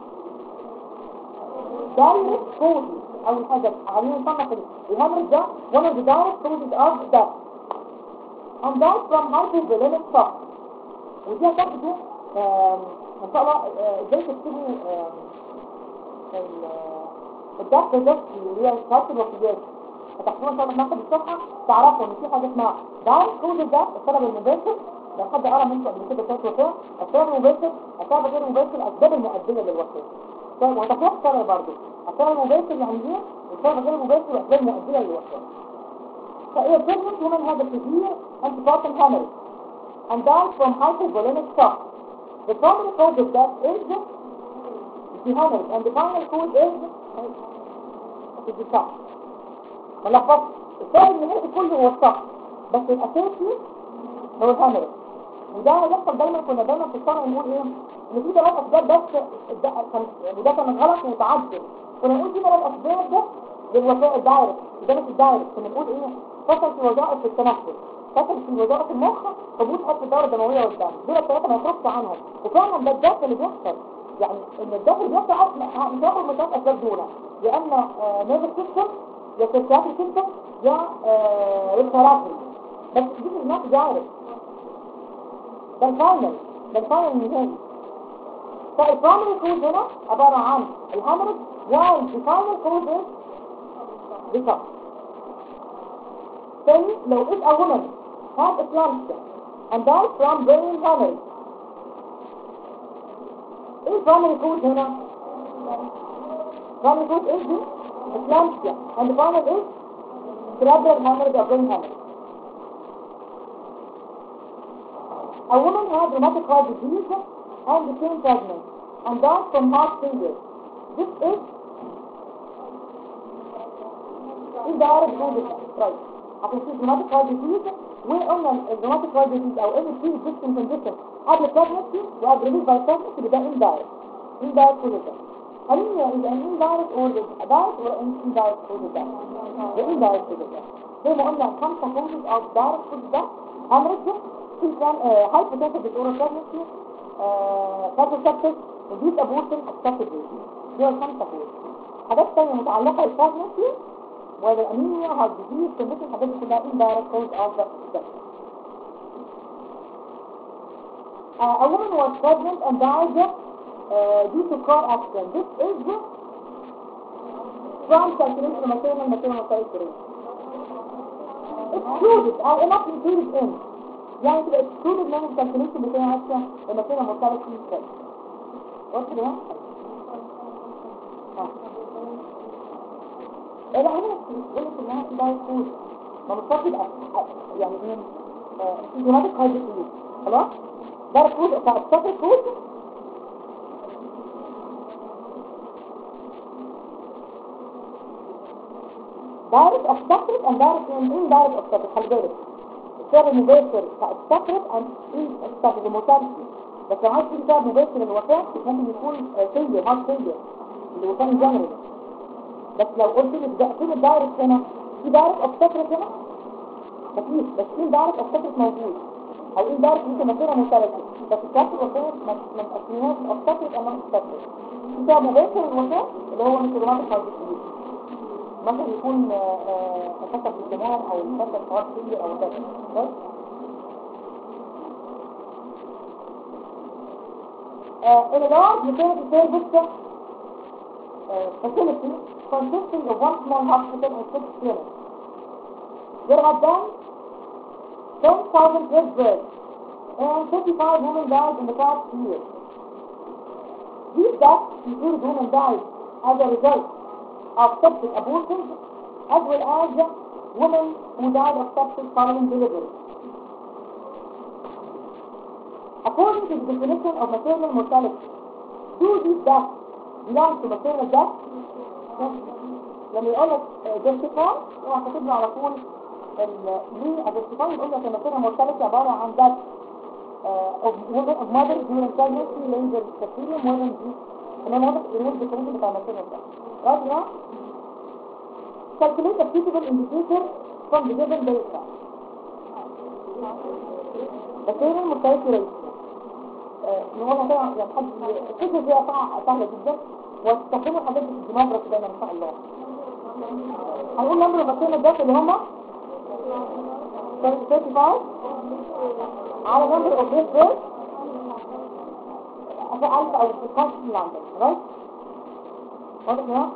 direct causes اول حاجة عاملين نصنف الهemorrhage ده one of the direct causes of death and that from hypovolemic shock ودي هتاخدوا ان شاء الله آه، ازاي تكتبوا آه، ال- الدفع ده اللي هي شهادة الوفيات هتاخدوها ان شاء الله ناخد الصفحة تعرفوا ان في حاجة اسمها direct causes ده السبب المباشر لو حد قرا منكم قبل كده كانت وفاة السبب المباشر السبب غير المباشر الاسباب المؤدية للوفاة طيب وتفرق فرق برضه السبب المباشر يعني ايه والسبب غير المباشر الاسباب المؤدية للوفاة فهي pregnant woman has a severe antepartum hemorrhage and dies from hypovolemic shock. The primary cause of death is the hemorrhage and the final cause is is the shock. ما لخبطش السبب النهائي كله هو الشخص بس الاساسي هو الهامرج وده يحصل دايما كنا دايما في الشرع نقول ايه ان في ثلاث اسباب بس ده كان وده كان غلط ومتعدد كنا نقول في ثلاث اسباب ده للوفاء الدايركت وده مش الدايركت كنا نقول ايه فشل في وظائف في التنفس فشل في وظائف المخ هبوط خط الدوره الدمويه والدم دول الثلاثه ما يخرجش عنهم وفعلا ده الدفع اللي بيحصل يعني ان الدفع اللي بيحصل أصلاً مش هاخد من ثلاث اسباب دول يا اما نيفر سيستم يا سيركياتري سيستم يا ريسبيراتوري بس دي في الناس دايركت ده الفاينل ده الفاينل النهائي فالبرايمري كوز هنا عبارة عن الهامرج while the final cause is the shock. تاني لو if a woman had eclampsia and died from brain hemorrhage ايه primary cause هنا؟ primary cause is the eclampsia and the final is cerebral hemorrhage or brain hemorrhage. A woman had rheumatic heart disease and became pregnant and died from heart failure. This is indirect cause of death. Right. عشان في جيناتيك هارت ديزيز وقلنا الجيناتيك هارت ديزيز او اي في اكزيستنج كونديشن قبل pregnancy وقبل ريليز باي pregnancy بيبقى indirect indirect cause of death anemia is an indirect or a direct or an indirect cause of death the indirect cause of death زي ما قلنا خمسة causes of direct cause of death hemorrhage في كان hypotensive disorder pregnancy contraceptive induced abortion obstructed breathing دول الخمسة causes حاجات تانية متعلقة بالpregnancy ولا anemia heart disease condition الحاجات دي كلها indirect cause of death uh, a woman was pregnant and died uh, due to car accident. This is from circulation maternal maternal mortality rate. Excluded or not included in. يعني تبقى excluded من الكالكوليشن بتاعت الماتيرنال mortality rate. قلت كده؟ اه. ايه لا هنا بتقول لك انها في دايت فود ما مش تبقى يعني ايه سيمتوماتيك هاي ديزيز خلاص؟ ده الكود بتاع الصفر كود دايركت obstetric and direct and indirect obstetric خلي بالك السبب المباشر بتاع obstetric and indirect المورتاليتي بس لو عايز تيجي سبب مباشر للوفاة ممكن يكون فيلير هارت فيلير اللي هو كان جنرال بس لو قلت لك ده فين الدايركت هنا في دايركت obstetric هنا مفيش بس في دايركت obstetric موجود او ايه دارك ممكن مصيرها مختلفة بس الكاس الوفاة ما تقسميهاش obstetric اما obstetric في سبب مباشر للوفاة اللي هو ميكروماتيك هايدروسيليز مثلا يكون تكسر في الدماغ او تكسر في هارت فيلير او كذا بس in a large maternity service uh, facility consisting of one small hospital and six clinics. There have been 10,000 death births and 35 women died in the past year. These deaths include women died as a result of septic abortions as well as women who died of septic following delivery. According to the definition of maternal mortality, do these deaths belong to maternal death? لما يقول لك جنسيفان اوعى تكتب على طول ليه الجنسيفان يقول لك الماتيرنال مورتاليتي عباره عن death uh, of women of mothers during pregnancy, labor, cesarean, women انما واضح ان هو الديفينيشن بتاع maternal death. Right now, calculate a suitable indicator from the given data. maternal mortality rate. نقولها طبعا يعني حد الفكرة دي سهلة جدا وتستخدموا الحاجات دي في الديموغرافي دايما ان شاء الله هنقول نمبر المكان الداتا اللي هما 35 على نمبر اوف ديس بيرث ألف او 16 اللي عندك رايت واضح يا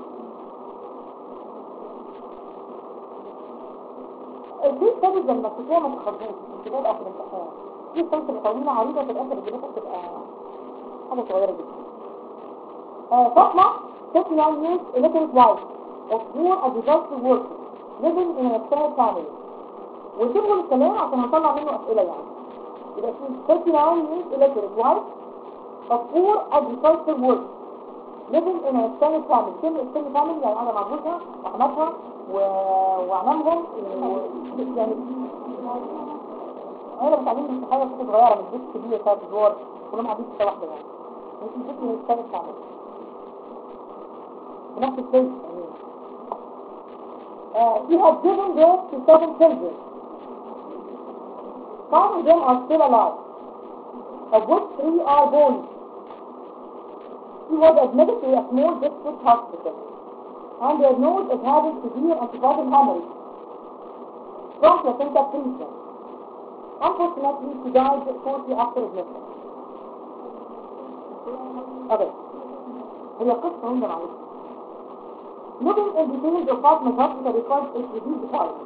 في ستاديز لما تكون ما تخرجوش انتباه اخر الامتحان في ستاديز اللي طويلة عريضة في الاخر الجنة بتبقى حاجة صغيرة جدا فاطمة 39 years illiterate wife of poor agricultural worker living in an extended family وسيبوا الكلام عشان هنطلع منه أسئلة يعني يبقى في 39 years illiterate wife of poor agricultural worker living in an extended family كلمة extended family يعني أنا معجوزها وحماتها و... وعمامهم و... يعني أنا بتعلم حاجة كده صغيرة من بيت كبير ثلاث أدوار كلهم قاعدين في واحدة يعني مش البيت من extended family نفس الشيء uh, he had given birth to seven children. Five of them are still alive, of which three are boys. He was admitted to a small district hospital and diagnosed as having severe antibody hemorrhage from placenta previa. Unfortunately, he died shortly after admission. Okay. هي قصة هنا معلش. Looking in details of Fatma's hospital records is reviewed department.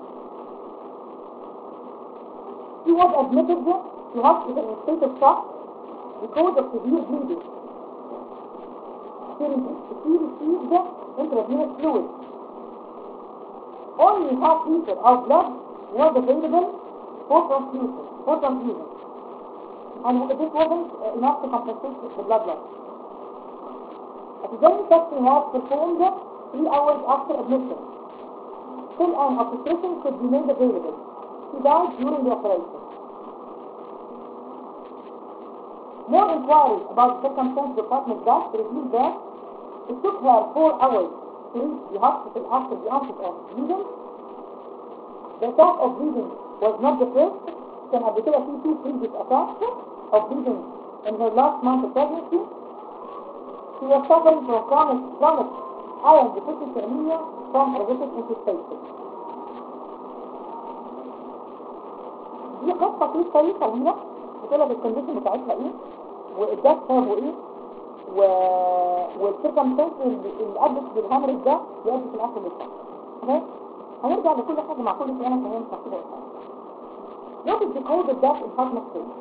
She was admitted to hospital in a state of shock because of severe bleeding. She, she received intravenous fluid. Only half liter of blood was available for transfusion. For transfusion. And this wasn't enough to compensate the blood loss. A cesarean section was performed three hours after admission. till an obstetrician could be made available. He died during the operation. More inquiries about the circumstances of Fatma's death revealed that it took her four hours to reach the hospital after the onset of bleeding. The attack of bleeding was not the first. كان قبل كده في two previous attacks of bleeding in her last month of pregnancy. She was suffering from chronic, chronic iron deficiency anemia from erosive infestation. دي قصة في طريقة طويلة بتقول لك الكونديشن بتاعتها ايه والداك سببه ايه و... والسيركمستانس اللي اللي ادت بالهامرج ده يؤدي في الاخر للشخص تمام هنرجع لكل حاجة مع كل سؤال عشان ننسى كده What is the code of death in Fatma's case?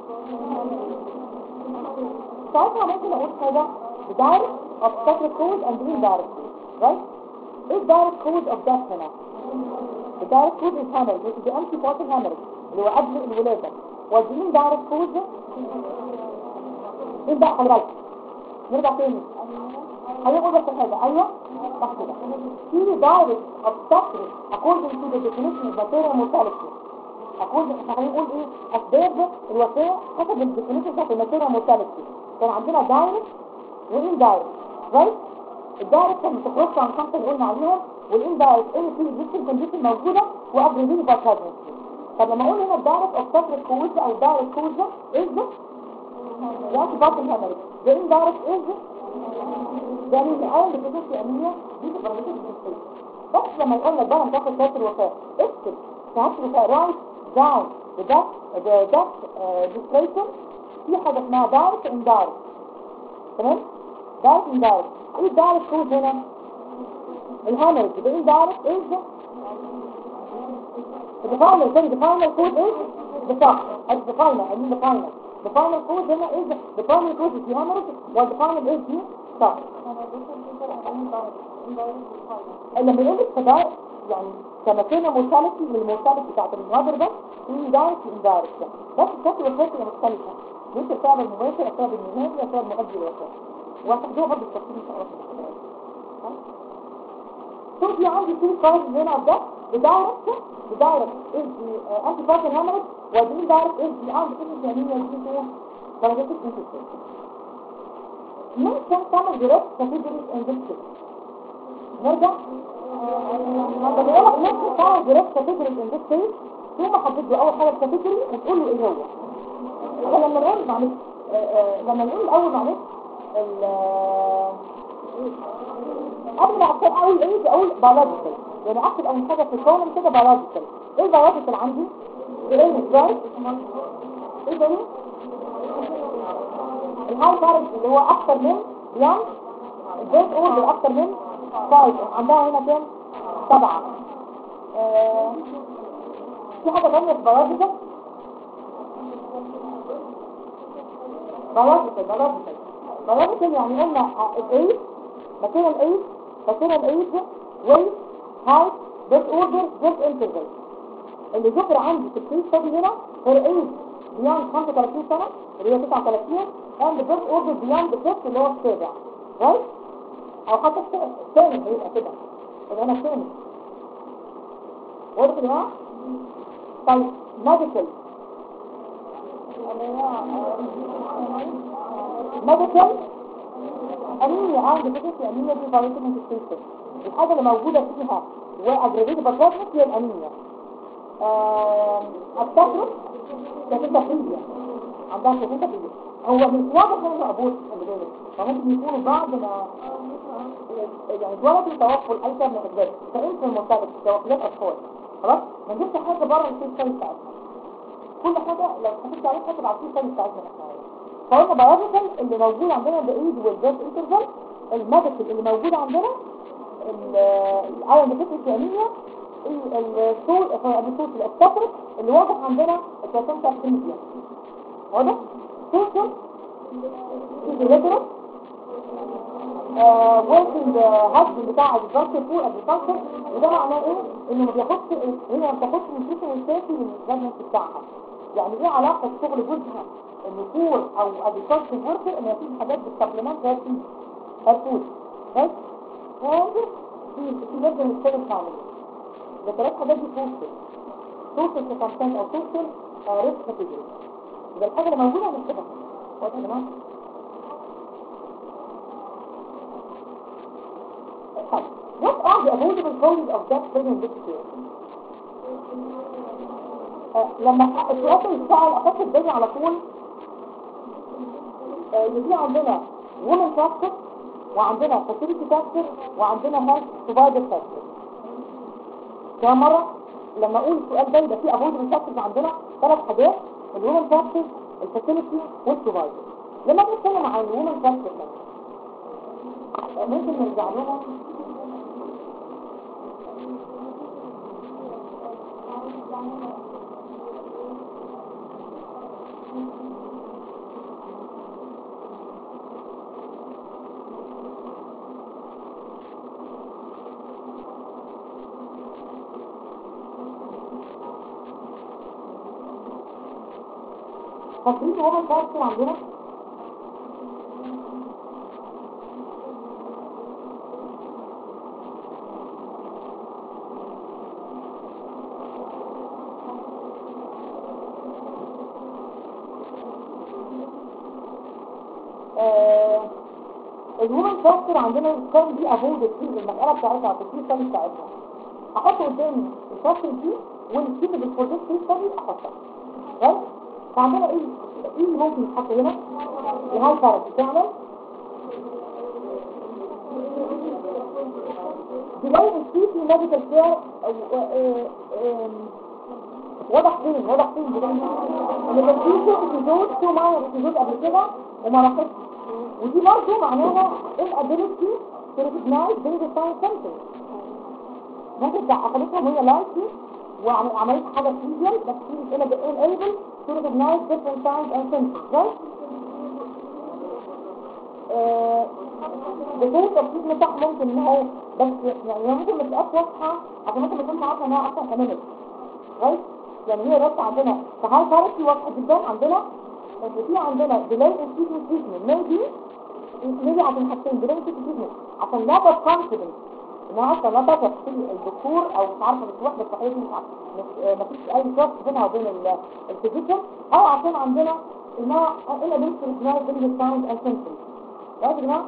ساعتها ممكن اقول حاجة the direct obstetric cause and the indirect cause right? ايه الدايركت cause of death هنا؟ الدايركت cause is hemorrhage which is the antepartum hemorrhage اللي هو قبل الولادة والدين دايركت cause ايه بقى حضرتك؟ نرجع تاني هيقول بس حاجة ايوه صح كده في دايركت obstetric according to the definition of material mortality according احنا هنقول ايه اسباب الوفاة حسب الديفينيشن بتاعت الماتيريال mortality كان عندنا دايركت واندايركت رايت الدايركت كان بتخرج عن خمسة اللي قلنا عليهم والاندايركت ايه في اكزيستنج كونديشن موجودة وابريفيل باكادنس طب لما اقول هنا الدايركت اوبستريك كوز او دايركت كوز از يعني بطل هامرج ده اندايركت از يعني الاول بتدوس انيميا دي تبقى بتدوس بس لما يقول لك بقى تاخد ساعه الوفاه اكتب ساعه الوفاه رايت داون ده ده ده ديسكريشن في حاجه اسمها دايركت اندايركت تمام دايركت اندايركت ايه الدايركت كود هنا الهامرج ده ايه دايركت از the final sorry the final code is the top it's the final I mean the final the final code هنا is the final code is the hemorrhage while the final is the top لما يقول لك فده يعني كمكانة mortality من المورتاليتي بتاعت المهاجر ده في دايركت واندايركت بس الشكل والخطة مختلفة مش السبب المباشر السبب النهائي السبب مؤدي للوفاة وهتاخدوها برضه التفصيل ان شاء الله في الحلقات شوف في عندي في كارد هنا ده direct the direct is the uh, antipartum hemorrhage while the indirect is the undeficiency anemia due to diabetic insufficiency. Mention some of the risk categories in this case. نرجع لما بقول لك mention some of the risk categories in this case ثم حدد له اول حاجه الكاتيجوري وتقول له ايه هو. احنا لما نقول معلش آه، آه، لما نقول الاول معلش ال قبل ما اقول اول ايه اقول biological يعني اكتب اول حاجه في الكون كده biological ايه البيولوجيكال عندي ايه ازاي ايه تاني الهاي كارج اللي هو اكتر من بيان البيت اورد اكتر من فايف عندها هنا كام سبعة آه، في حاجة تانية في بيولوجيكال بيولوجيكال بيولوجيكال بيولوجيكال يعني قلنا الايد مكان الايد مكان الايد ويت هايت بيت اوردر بيت انترفال اللي ذكر عندي في الكيس ستادي هنا هو الايد بياند 35 سنة اللي هي 39 and the birth order beyond the fifth اللي هو السابع right او حتى الثاني هيبقى كده يبقى انا الثاني واضح يا جماعه طيب medical medical انيميا عندي فكرة انيميا دي فيتامين ستيشن الحاجة اللي موجودة فيها واجريفيت بطاطس هي الانيميا التفرق كتنتا فيديا عندها كتنتا فيديا هو مش واضح انه ابوس اللي بالك فممكن يكونوا بعد ما يعني اتولدوا توفوا الايتام من الاسباب فانت المرتبط توفيات اطفال خلاص ما نجيبش حاجه بره الكيس ستايل بتاعتنا كل حاجه لو حطيت عليها حاجه على الكيس ستايل بتاعتنا احنا فقلنا بيولوجيكال اللي موجود عندنا بايد والبيرث انترفال الميديكال اللي موجود عندنا الايرون ديفيشنسي انيميا الصوت الصوت الاستفرق اللي واضح عندنا البلاتنتا فريزيا واضح؟ توصل فيزيولوجيرال working هاجم بتاع الجلسة فوق الجلسة وده معناه ايه؟ انه ما بياخدش هي ما بتاخدش نيوتريشن الكافي للجلسة بتاعها يعني ايه علاقة شغل جوزها النفور او الجلسة وركر ان مفيش حاجات بالسبلمنت هي فيه هتفوت بس هذا في في لازم يشتغل فعلا ده ثلاث حاجات دي توصل توصل سيركمستانس او توصل ريسك كاتيجوري يبقى الحاجه اللي موجوده هنكتبها واضح يا جماعه طيب what are the avoidable causes of death during this situation آه، لما السؤال ده يتسأل أخذت الدنيا على طول آه، اللي في عندنا women factor وعندنا fertility factor وعندنا health provider factor كمان مرة لما أقول السؤال ده يبقى فيه avoidable factors عندنا ثلاث حاجات الwomen factor الفرتيليتي والبروفايدر لما بنتكلم عن الwomen factor آه، ممكن نرجع لهم فاكرين هو الفاكتور عندنا آه، الهومن فاكتور عندنا كان دي افويد في المسألة بتاعتها في الكيس ستادي بتاعتها احط قدامي الفاكتور دي والكيس بالبروجكت كيس ستادي احطها كويس فعندنا ايه ايه اللي ممكن يتحط هنا الهاي بارت بتعمل تلاقي السي في ميديكال كير واضح فين واضح فين ان كان في شيء ابيزود تو ماير ابيزود قبل كده وما راحتش ودي برضه معناها inability to recognize danger sign symptoms ممكن اخدتها وهي لايكي وعملت حاجة فيزيال بس هي is unable to recognize different signs and symptoms right؟ بطول تفصيل متاح ممكن ان هو بس يعني هي ممكن ما تبقاش واضحة عشان ممكن ما تكونش عارفة ان هي اصلا كمان right؟ يعني هي بس عندنا فهاي بارتي واضحة جدا عندنا ان في عندنا delay in treatment treatment maybe maybe عشان حاجتين delay in treatment عشان lack of confidence انها اصلا لا تثق في الدكتور او مش عارفه بتروح بالصحيح مش عارفه مفيش اي تراست بينها وبين الفيزيشن او عشان عندنا انها الا بنت اسمها بين ساينز اند سيمبتومز يا جماعه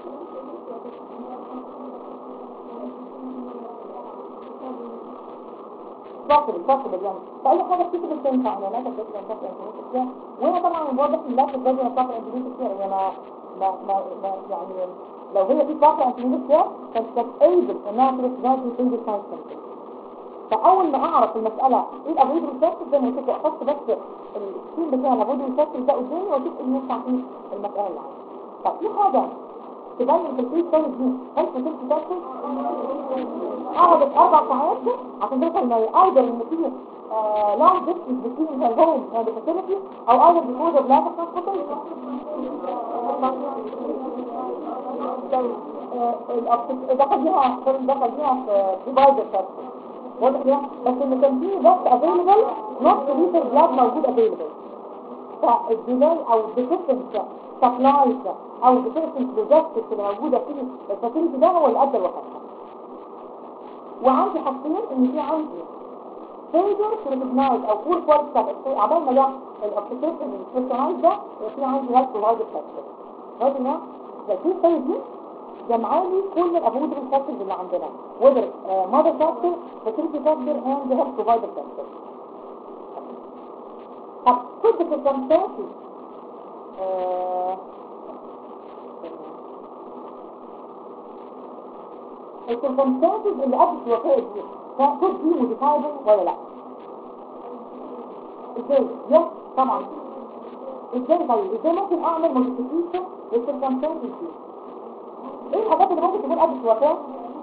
فاصل فاصل يعني فاي حاجه بتيجي بتنفع انا لا تقدر تنفع انت وهنا طبعا واضح ان لا تقدر تنفع انت هي ما ما ما يعني لو هي في فترة انتميدية كانت كانت ايبل انها ترسلها في سنجل ساينس سنتر فاول ما اعرف المسألة ايه الابويد ريسيرش زي ما قلت لكم احط بس السين بتاع الابويد ريسيرش ده قدامي واشوف ايه ينفع فيه المسألة اللي عندي طب في حاجة تبين في الفيس ساينس دي هل في سنجل ساينس قعدت اربع ساعات عشان توصل ان ايضا ان في long distance between her home and the facility او either because of lack of transportation دخل بيها دخل بيها في ديفايدر فاكتور واضح كده بس ان كان في بس افيلبل نص لتر بلاد موجود افيلبل فالديلاي او ديفيشنت سبلايز او ديفيشنت لوجيستكس اللي موجوده في الفاسيلتي ده هو اللي ادى لوفاتها وعندي حاجتين ان في عندي failure to recognize او poor quality of عبال ما ده الاوبتيكيشن السبيشالايز ده في عندي هيلث بروفايدر فاكتور واضح كده لكن طيب دي جمعالي كل الابويد الفاكتورز اللي عندنا whether uh, mother factor fertility factor and the health provider factor طب could the circumstances uh, السيركمستانسز اللي قبل الوفاة دي كانت دي موديفايبل ولا لا ازاي يس طبعا ازاي طيب ازاي ممكن اعمل موديفيكيشن للسيركمستانسز دي ايه الحاجات اللي ممكن تكون قبل الوفاة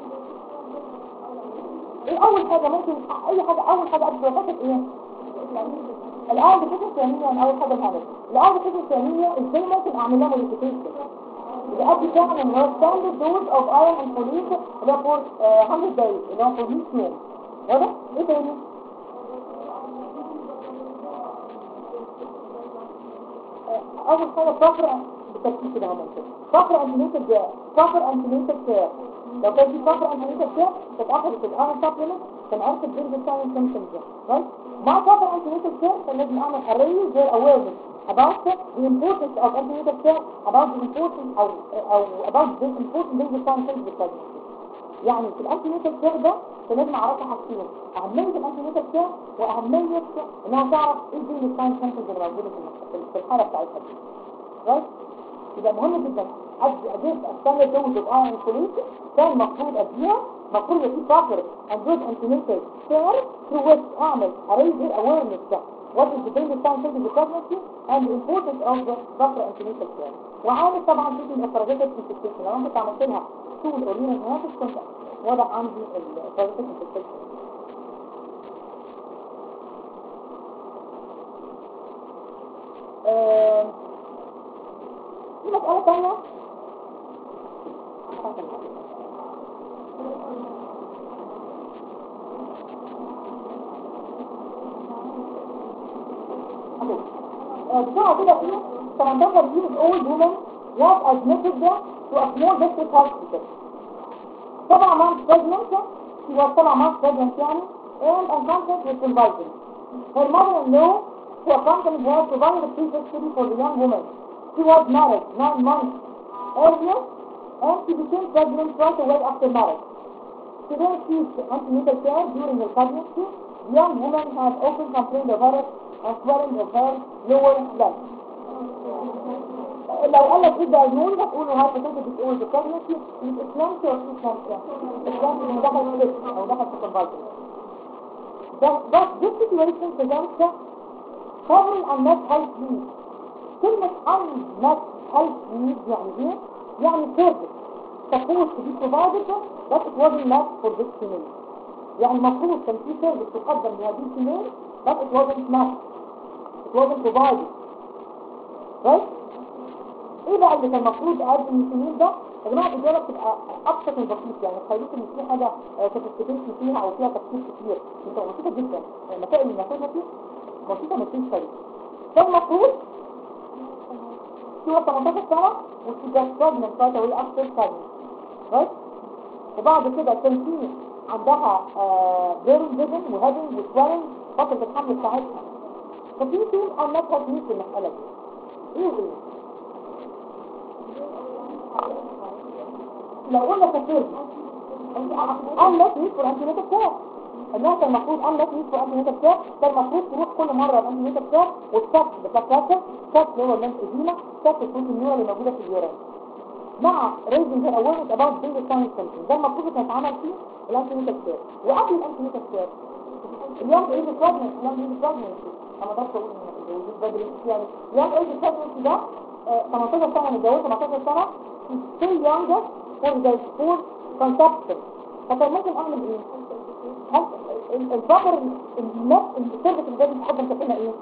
ايه اول حاجة ممكن اي حاجة اول حاجة قبل الوفاة ايه الاول بفكرة ثانية اول حاجة الهدف الاول بفكرة ثانية ازاي ممكن اعمل لها موديفيكيشن بيأدي فعلا ان هو ستاندرد دوز اوف ايرون اند فوليك اللي هو فور 100 دايز اللي هو فور 100 يوم واضح؟ ايه تاني؟ اول حاجه فقر بالترتيب كده هم فقر انتينيتد كير فقر انتينيتد كير لو كان في فقر انتينيتد كير كانت اخذت الايرون سبلمنت عشان عرفت البيرد بتاعي symptoms ده right مع proper antenatal care كان لازم اعمل array their awareness about the importance of antenatal care about the importance او او about the important baby sign symptoms pregnancy يعني في الانتينيتال كير ده كان لازم اعرفها حاجتين اهميه الانتينيتال كير واهميه انها تعرف ايه دي الساين سنترز اللي موجوده في المخ- في الحاله بتاعتها دي رايت يبقى مهم جدا ادي اجيب استنى دوز اوف ايرون فوليتي كان المفروض اديها المفروض يبقى في بروبر اند جود انتينيتال كير ثرو ويتش اعمل اريز الاويرنس ده what is the daily sign symptoms of pregnancy and the importance of the proper antenatal care وعامل طبعا treatment of parasitic infestation لو انا كنت عملت لها طول اورينا هناك كنت واضح عندي البارازيتيك انفكشن في مسألة تانية بسرعة كده ايه 18 years old woman was admitted to a small district hospital سبع months pregnant she was سبع months pregnant يعني and unconscious with convulsions her mother-in-law who accompanied her provided a free custody for the young woman she was married nine months earlier and she became pregnant right away after marriage she then received antenatal care during her pregnancy the young woman had open complaint of headache and swelling of her lower leg لو قال لك ايه الدايجنوز هتقول له هايبوثيتيك ديسوردر دي بريجنسي مش اسلامتي ولا مش اسلامتي اسلامتي انه دخل في ليست او دخل في كونفالجن ده this situation presents covering unmet health needs كلمة unmet health needs يعني ايه؟ يعني service supposed to be provided but it wasn't met for this female يعني المفروض كان في service تقدم لهذه الفيميل but it wasn't met it wasn't provided right ايه بقى اللي كان المفروض اقدم للسنين ده يا جماعه الاجابه بتبقى ابسط من بسيط يعني تخيلوا ان في حاجه سوفيستيكيشن فيها او فيها تفكير كتير بتبقى بسيطه جدا المسائل اللي بناخدها دي بسيطه ما فيش فرق كان المفروض هو 18 سنه وفي جاست بروبلم رايت اواي افتر ساينس رايت وبعد كده كان في عندها بيرن فيجن وهيدنج وسوالنج فتره الحمل بتاعتها ففي تيم انك هتميت في المساله دي ايه وايه لو قلنا كثير unless need for antenatal care الناس كان المفروض unless need for antenatal care كان المفروض تروح كل مرة antenatal care وتشك بلاك كاسر تشك اللي هو الليمف ادينا تشك البروتينيولا اللي موجودة في اليورين مع raising her awareness about daily signs symptoms ده المفروض كان يتعمل فيه الانتينيتال كير وقبل الانتينيتال كير اليوم ايج pregnancy اليوم ايج pregnancy انا بس اقول ان الوجود بدري يعني اليوم ايج pregnancy ده 18 سنة متجوزة 18 سنة still younger for the for conception فكان ممكن اعمل ايه؟ هل البابر الناس السيرفيس اللي جاي بتقدم تقولنا ايه؟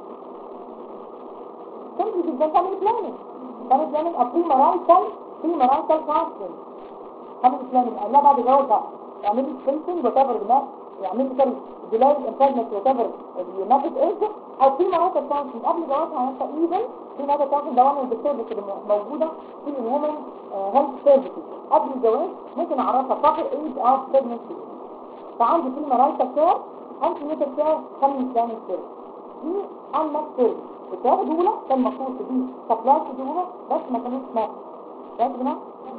simply جدا تعمل بلاننج تعمل بلاننج او بري مرايتال بري مرايتال كونسلنج تعمل بلاننج لا بعد جوازها اعملي سبيسنج وات ايفر ما يعملي كده ديلاي امبرجمنت وات ايفر الميثود ايج او بري مرايتال كونسلنج قبل جوازها انت ايفن في ماذا كان ده وانا السيرفيس اللي موجوده في الومن هيلث سيرفيسز قبل الجواز ممكن اعرفها proper age of pregnancy فعندي في مرايتا كير انتي نيتال كير خلي بلان كير دي انك كير الثلاثه دول كان المفروض دي سبلاي دول بس ما كانوش مات يا جماعه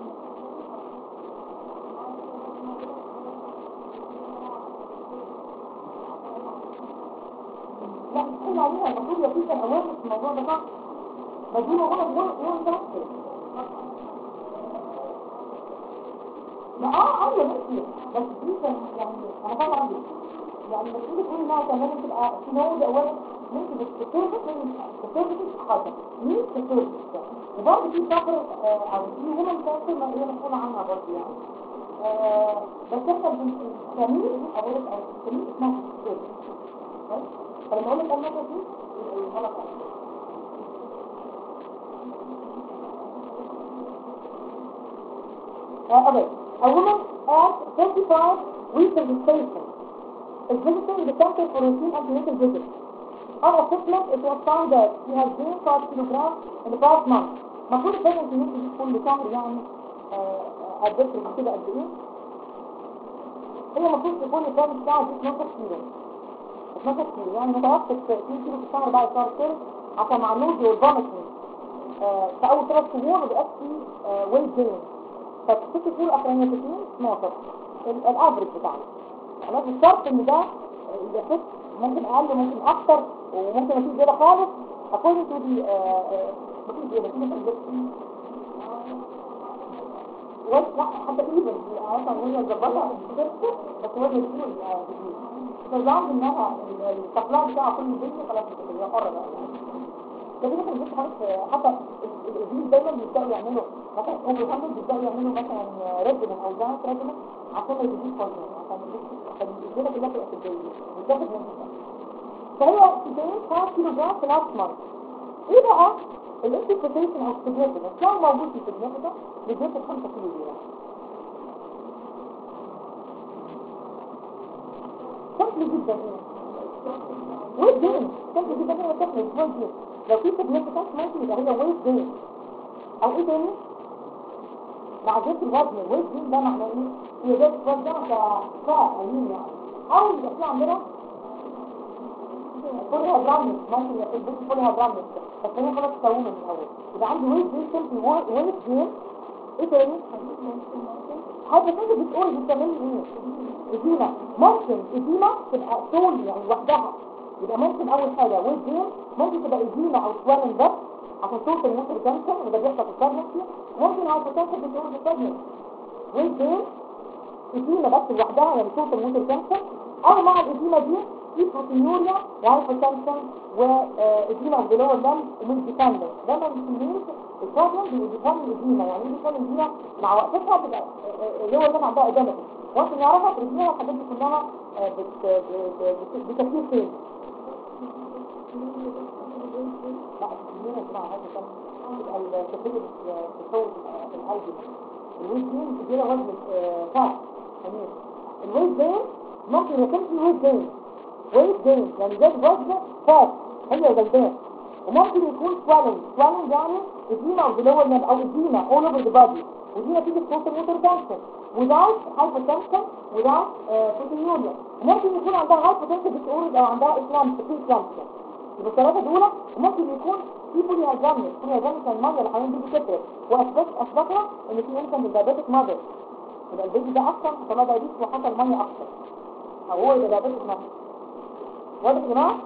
لا مش عليها المفروض يبقى في كان اوامر في الموضوع ده صح بس دي موجوده في وين تفكر ما اه ايوه ماشي بس دي كان يعني انا طبعا دي يعني بس تيجي تقول انها كمان تبقى في نوع اولا ممكن السيرفيس السيرفيس حاجه مين السيرفيس وبرضه في سفر او في ومن كانسر ما هي مسؤوله عنها برضه يعني آه بس احنا بنسميه اقول لك او بنسميه اسمها السيرفيس فلما اقول لك انا دي غلط Okay. A woman at 35 weeks of gestation is visiting the center for routine antenatal visits. On assessment, it was found that she has gained 5 kilograms in the past month. المفروض البيرنت يمكن كل شهر يعني ادرس كده قد ايه هي المفروض تكون الكام بتاعها دي 12 كيلو 12 كيلو يعني متوسط 2 كيلو في الشهر بعد شهر كيلو عشان مع النوزي والفوميتنج آه، في اول ثلاث شهور ما بيبقاش فيه ويت جين فالست شهور الاخرانيه تكون 12 ال- الافرج بتاعنا خلاص الشرط ان ده يبقى فت ممكن اقل ممكن اكتر وممكن مفيش زياده خالص according to the آه، آه، مفيش زياده في مثلا وزن لا حتى ايفن مثلا وهي مظبطه بترسل بس وزن الفول جديد فزعلت ان انا التقليع بتاع كل البيت خلاص هي حره بقى لكن مثلا البيت خلاص حتى الابليس دايما بيبداوا يعملوا مثلا اوفر هاند بيبداوا يعملوا مثلا ريجن او دايت ريجن عشان ما يجيبوش وزن عشان الدنيا كلها تبقى في الجيد بتاخد منها فهي تبين 5 كيلو جرام في لاست مانث ايه بقى الانتربريتيشن او significance لو موجود في significance بيجيب 5 كيلو جرام سهل جدا ايه ويت جين سهل جدا هو سهل ويت جين لو في significance ممكن يبقى هي ويت جين او ايه تاني مع زيادة الوزن الويت جين ده معناه ايه هي زيادة الوزن كفاء قليل يعني او يبقى في عندنا فولها جرامس ممكن يبقى في البيت فولها جرامس بس هي خلاص تسويه من الاول يبقى عندي ويت جين سيمبلي ويت جين ايه تاني حاجة كده بتقول بتعمل ايه اديمة ممكن اديمة تبقى طول يعني لوحدها يبقى ممكن اول حاجة ويت جين ممكن تبقى اديمة او سوالن بس عشان توصل الموتر تنشن وده بيحصل في البرنسي ممكن هايبوتنشن بتقول بالبرنسي ويت جين اديمة بس لوحدها يعني توصل الموتر تنشن او مع الاديمة دي في بروتينوريا وهايبوتنشن واديمة اوف ذا لور لمب ومش ديبندنت دايما الكميوز البروبلم بيديبند الاديمة يعني ايه بيكون الاديمة مع وقفتها بتبقى اللور لمب عندها ادامة وانت نعرفها ترجمها الحاجات دي كلها آه، بت- ب- ب- بتكفير فين لا الكميوز يا جماعة هذا كان يبقى الكفير بتصوت القلب الويت جين كبيرة وزن آه، فات تمام الويت جين ممكن يكون في ويت جين ويت جين يعني زي وزن فات هي غلبان وممكن يكون swelling swelling يعني اديمة او اللي هو او اديمة all over the body ودي نتيجة صوت الموتر تنشن without hypertension without uh, proteinuria وممكن يكون عندها hypertension disorder او عندها eclampsia pre eclampsia يبقى الثلاثة دول ممكن يكون في بوليهاجامنس بوليهاجامنس المية اللي حوالين دي كترت واثبت اثبتها ان في انسان بالدايبيتك مادر يبقى البيبي ده اصلا طلع دايبيتس وحصل مية اكتر او هو يبقى دايبيتك مادر واضح يا جماعة؟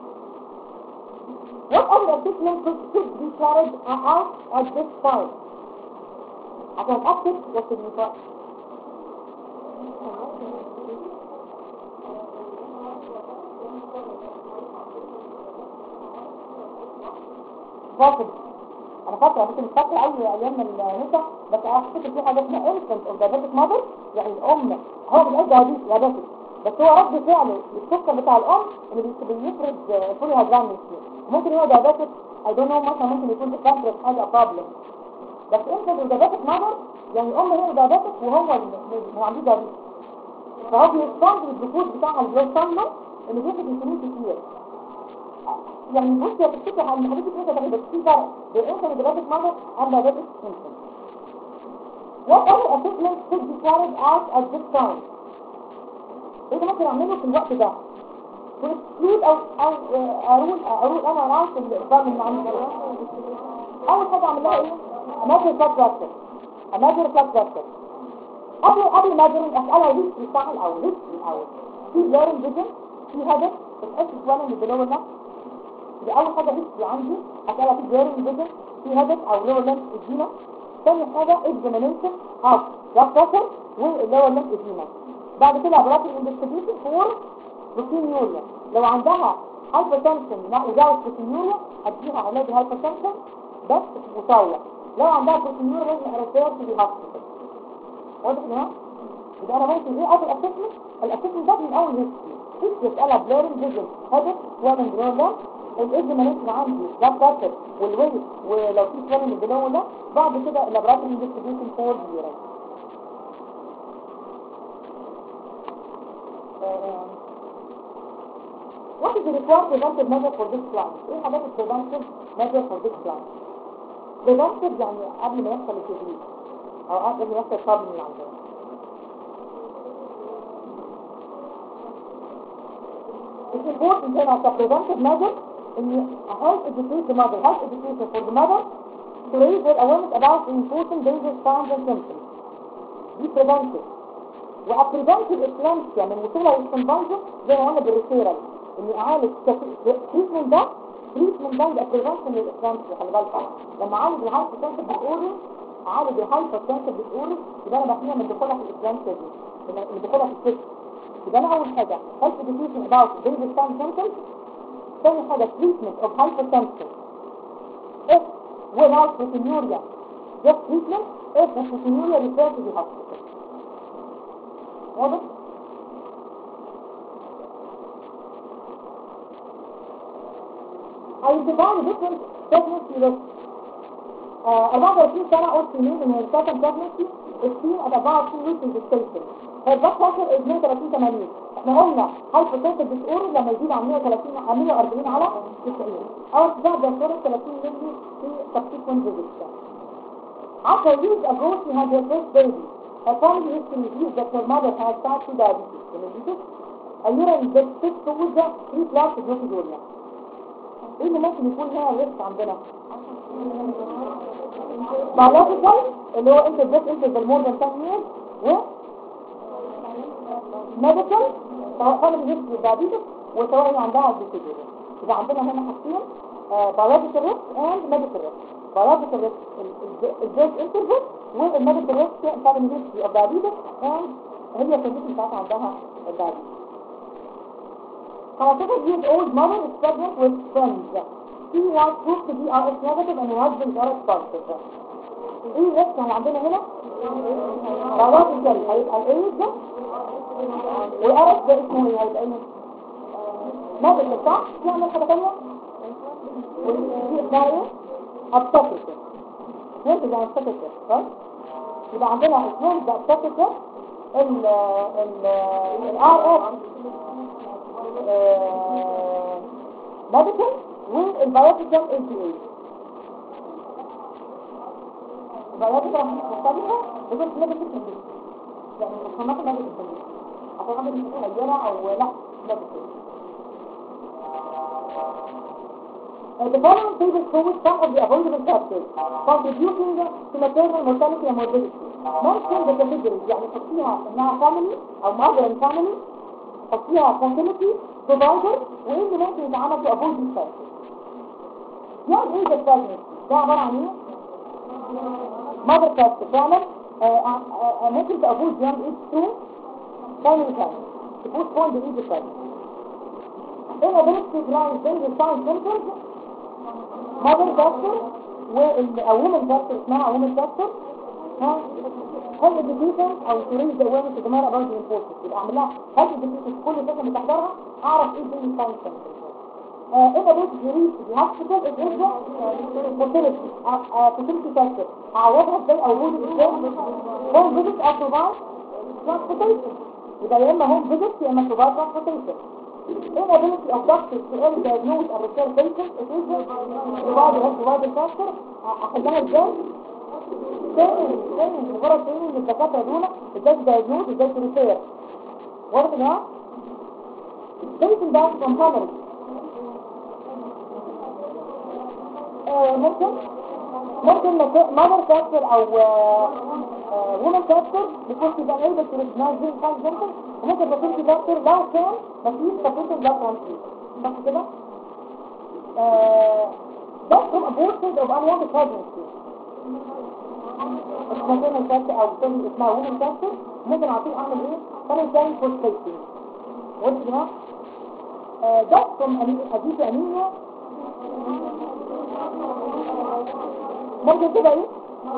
What other assessments should should be carried out at this time? عشان أكتب والسيجنيفاء فاصل انا فاكره ممكن مش فاكره قوي ايام النساء بس انا افتكر في حاجه اسمها انفنت اوف دايبيتك ماذر يعني الام هو بيبقى دايبيتك دايبيتك بس هو رد فعله للسكر بتاع الام اللي بي- بيفرز فولي هيدرامس ممكن هو دايبيتك اي دونت نو مثلا ممكن يكون في البانكرياس حاجه بروبلم بس انفنت اوف دايبيتك ماذر يعني الام هي دايبيتك وهو اللي هو عنده دايبيتك فهو بيستنجد الجلوكوز بتاعها اللي بيوصل له اللي بياخد انسولين كتير يعني بص يا تفتكر عن حضرتك انت تاخد بس في فرق بين انت دايبيتك ماذر and diabetic infant What other assessments should be carried out at this time? ايه اللي ممكن اعمله في الوقت ده؟ واكسكلود او او آه، اقول اقول انا راس الاقبال اللي عندي اول حاجه اعمل لها ايه؟ اماجر بلاد بريشر اماجر بلاد بريشر قبل قبل ما اجري اسالها الهيستوري بتاعها الاول الهيستوري الاول في بلارن فيجن في هدف بتحس شويه من البلور ده دي اول حاجه هيستوري عندي اسالها في بلارن فيجن في هدف او لور لمس ادينا ثاني حاجه اكزامينيشن اوف بلاد بريشر واللور لمس ادينا بعد كده عبارات الانفستيجيشن فور بروتينيوريا لو عندها هايبرتنشن وزاوت بروتينيوريا هديها علاج هايبرتنشن بس مطوع لو عندها بروتينيوريا لازم اريفير في الهوسبيتال واضح يا جماعه يبقى انا ممكن ايه اول اسسمنت الاسسمنت ده من اول هيستوري هيستوري اسالها بلارين فيجن هدف ومن بلور ده الاكزامينيشن عندي بلاد بريشر والويت ولو في سوالين البلور ده بعد كده اللابراتوري انفستيجيشن فور اليورين What is the required preventive measure for this plant? ايه حاجات ال preventive measure for this plant? preventive يعني قبل ما يحصل التدريب او قبل ما يحصل problem اللي عندنا It's important هنا as a preventive measure ان help educate the mother, help education for the mother to raise their awareness about the important dangerous signs and symptoms. دي preventive. وأبريفنتيف إكلامسيا من وصولها للكونفنجن زي ما قلنا بالريفيرال إني أعالج تريتمنت ده تريتمنت ده يبقى بريفنشن للإكلامسيا خلي بالك لما أعالج الهايبر سنسيف ديس أوردر أعالج الهايبر سنسيف ديس أوردر يبقى أنا بحميها من دخولها في الإكلامسيا دي من دخولها في السيستم يبقى أنا أول حاجة health education about dangerous signs and symptoms ثاني حاجة treatment of hypertension if without proteinuria just treatment if the proteinuria refer to the hospital واضح؟ identify the different pregnancy risks uh, 24 سنة قلت سنين ان السكند pregnancy is seen at 24 weeks in gestation البلاد بريشر is 130 80 احنا قلنا hypertensive disorder لما يزيد عن 130 عن 140 على 90 او ارتفاع دكتور 30 ملي في subsequent visits 10 years ago she had her first baby her family history reveals that her mother had type 2 diabetes diabetes a urine deficit towards 3 plus glucosuria ايه اللي ممكن يكون هنا الريسك عندنا biological اللي هو انت اديت انت بالمور ذان 10 years و medical سواء family history diabetes وسواء هي عندها glucosuria يبقى عندنا هنا حاجتين uh, biological risk and medical risk biological risk الجيش interval والميديكال ريسك family history of diabetes and هي condition بتاعتها عندها diabetes 15 years old mother is pregnant with twins. She was proved to be RS negative and her husband RS positive. ايه الريسك اللي عندنا هنا؟ biological هيبقى الايد ده والارس ده اسمه ايه هيبقى ايه؟ ميديكال صح؟ في عندنا حاجة تانية؟ ودي اسمها ايه؟ obstetrical هيك ده obstetrical right؟ يبقى عندنا اثنين ده obstetrical ال ال الار اس ميديكال والبيوتيكال اي تي اي البيوتيكال مختلفة وغير كده ميديكال يعني الخامات ميديكال عشان عندك متغيرة او لا ميديكال The following tables show some of the avoidable factors contributing to maternal mortality and morbidity. ممكن بكاتيجوريز يعني تحطيها انها family او mother and family تحطيها facility provider وايه اللي ممكن يتعمل to avoid these factors. يعني ايه ده pregnancy؟ ده عبارة عن ايه؟ mother factor فعلا ممكن تأفوز young age to family planning to postpone the age of pregnancy. inability to drive dangerous signs symptoms mother factor والwoman factor اسمها woman factor ها هل education او to raise the awareness of the matter about the importance يبقى اعمل لها هل education كل سنه بتحضرها اعرف ايه dangerous signs symptoms inability to reach the hospital is also fertility fertility factor اعوضها ازاي او وجود ازاي home visit or provide transportation يبقى يا اما home visit يا اما provide transportation inability of doctors to early diagnose and refer patients it is provide has provided factor احلها ازاي تاني تاني مجرد تاني ان الدكاتره دول ازاي diagnose ازاي تريفير واضح يا جماعه patient dies from hemorrhage ممكن ممكن مother factor او woman factor بيكون في بقى able to recognize these kind symptoms وممكن بيكون في factor لو كان مفيش sufficient blood transfusion صح كده؟ ده from abortion of unwanted pregnancy اسمها factor او تاني اسمها woman factor ممكن اعطيه اعمل ايه؟ ثاني تاني postpating وانت يا جماعه ده from anemia anemia ممكن كده ايه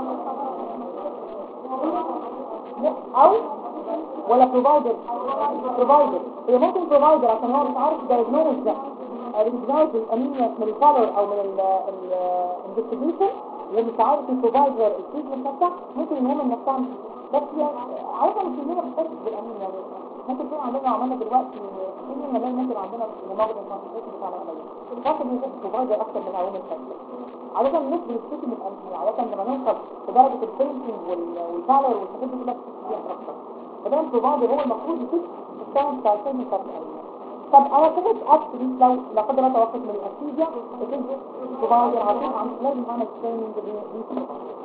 او ولا بروفايدر بروفايدر هي ممكن بروفايدر عشان هو مش عارف دايجنوز ده ريجنايز الانيميا من الكالر او من الانفستيجيشن ومش عارف البروفايدر التريتمنت بتاعها ممكن ان هم نفسها بس يعني عارفه مش كلنا بنحس بالانيميا يعني ممكن يكون عندنا عملنا دلوقتي كل ملايين ممكن عندنا المرض الكونسنتريشن بتاعنا قليل الفاكر بيكون بروفايدر اكتر من عوامل الفاكر عادة الناس بتشتكي من الأنيميا عادة لما نوصل لدرجة الفينشنج والفالر والحاجات دي كلها بتشتكي فيها أكتر فده البروفايدر هو المفروض يفيد الساينس بتاع الفينشنج بتاع الأنيميا طب انا فكرة اكس دي لو لا قدر الله توقف من الاكسيجيا بتنزل تغير على طول عن لازم اعمل تريننج دي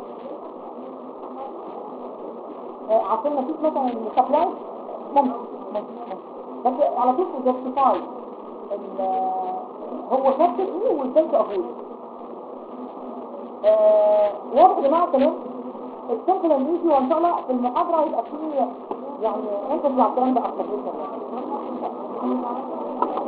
عشان ما فيش مثلا سبلاي ممكن ممكن ممكن بس على طول جاستيفاي هو فاكر ايه وازاي تقفوه واضح يا جماعه كلام السيركل الانجليزي وان شاء الله في المحاضره هيبقى فيه يعني انت تطلع الكلام ده اكتر جدا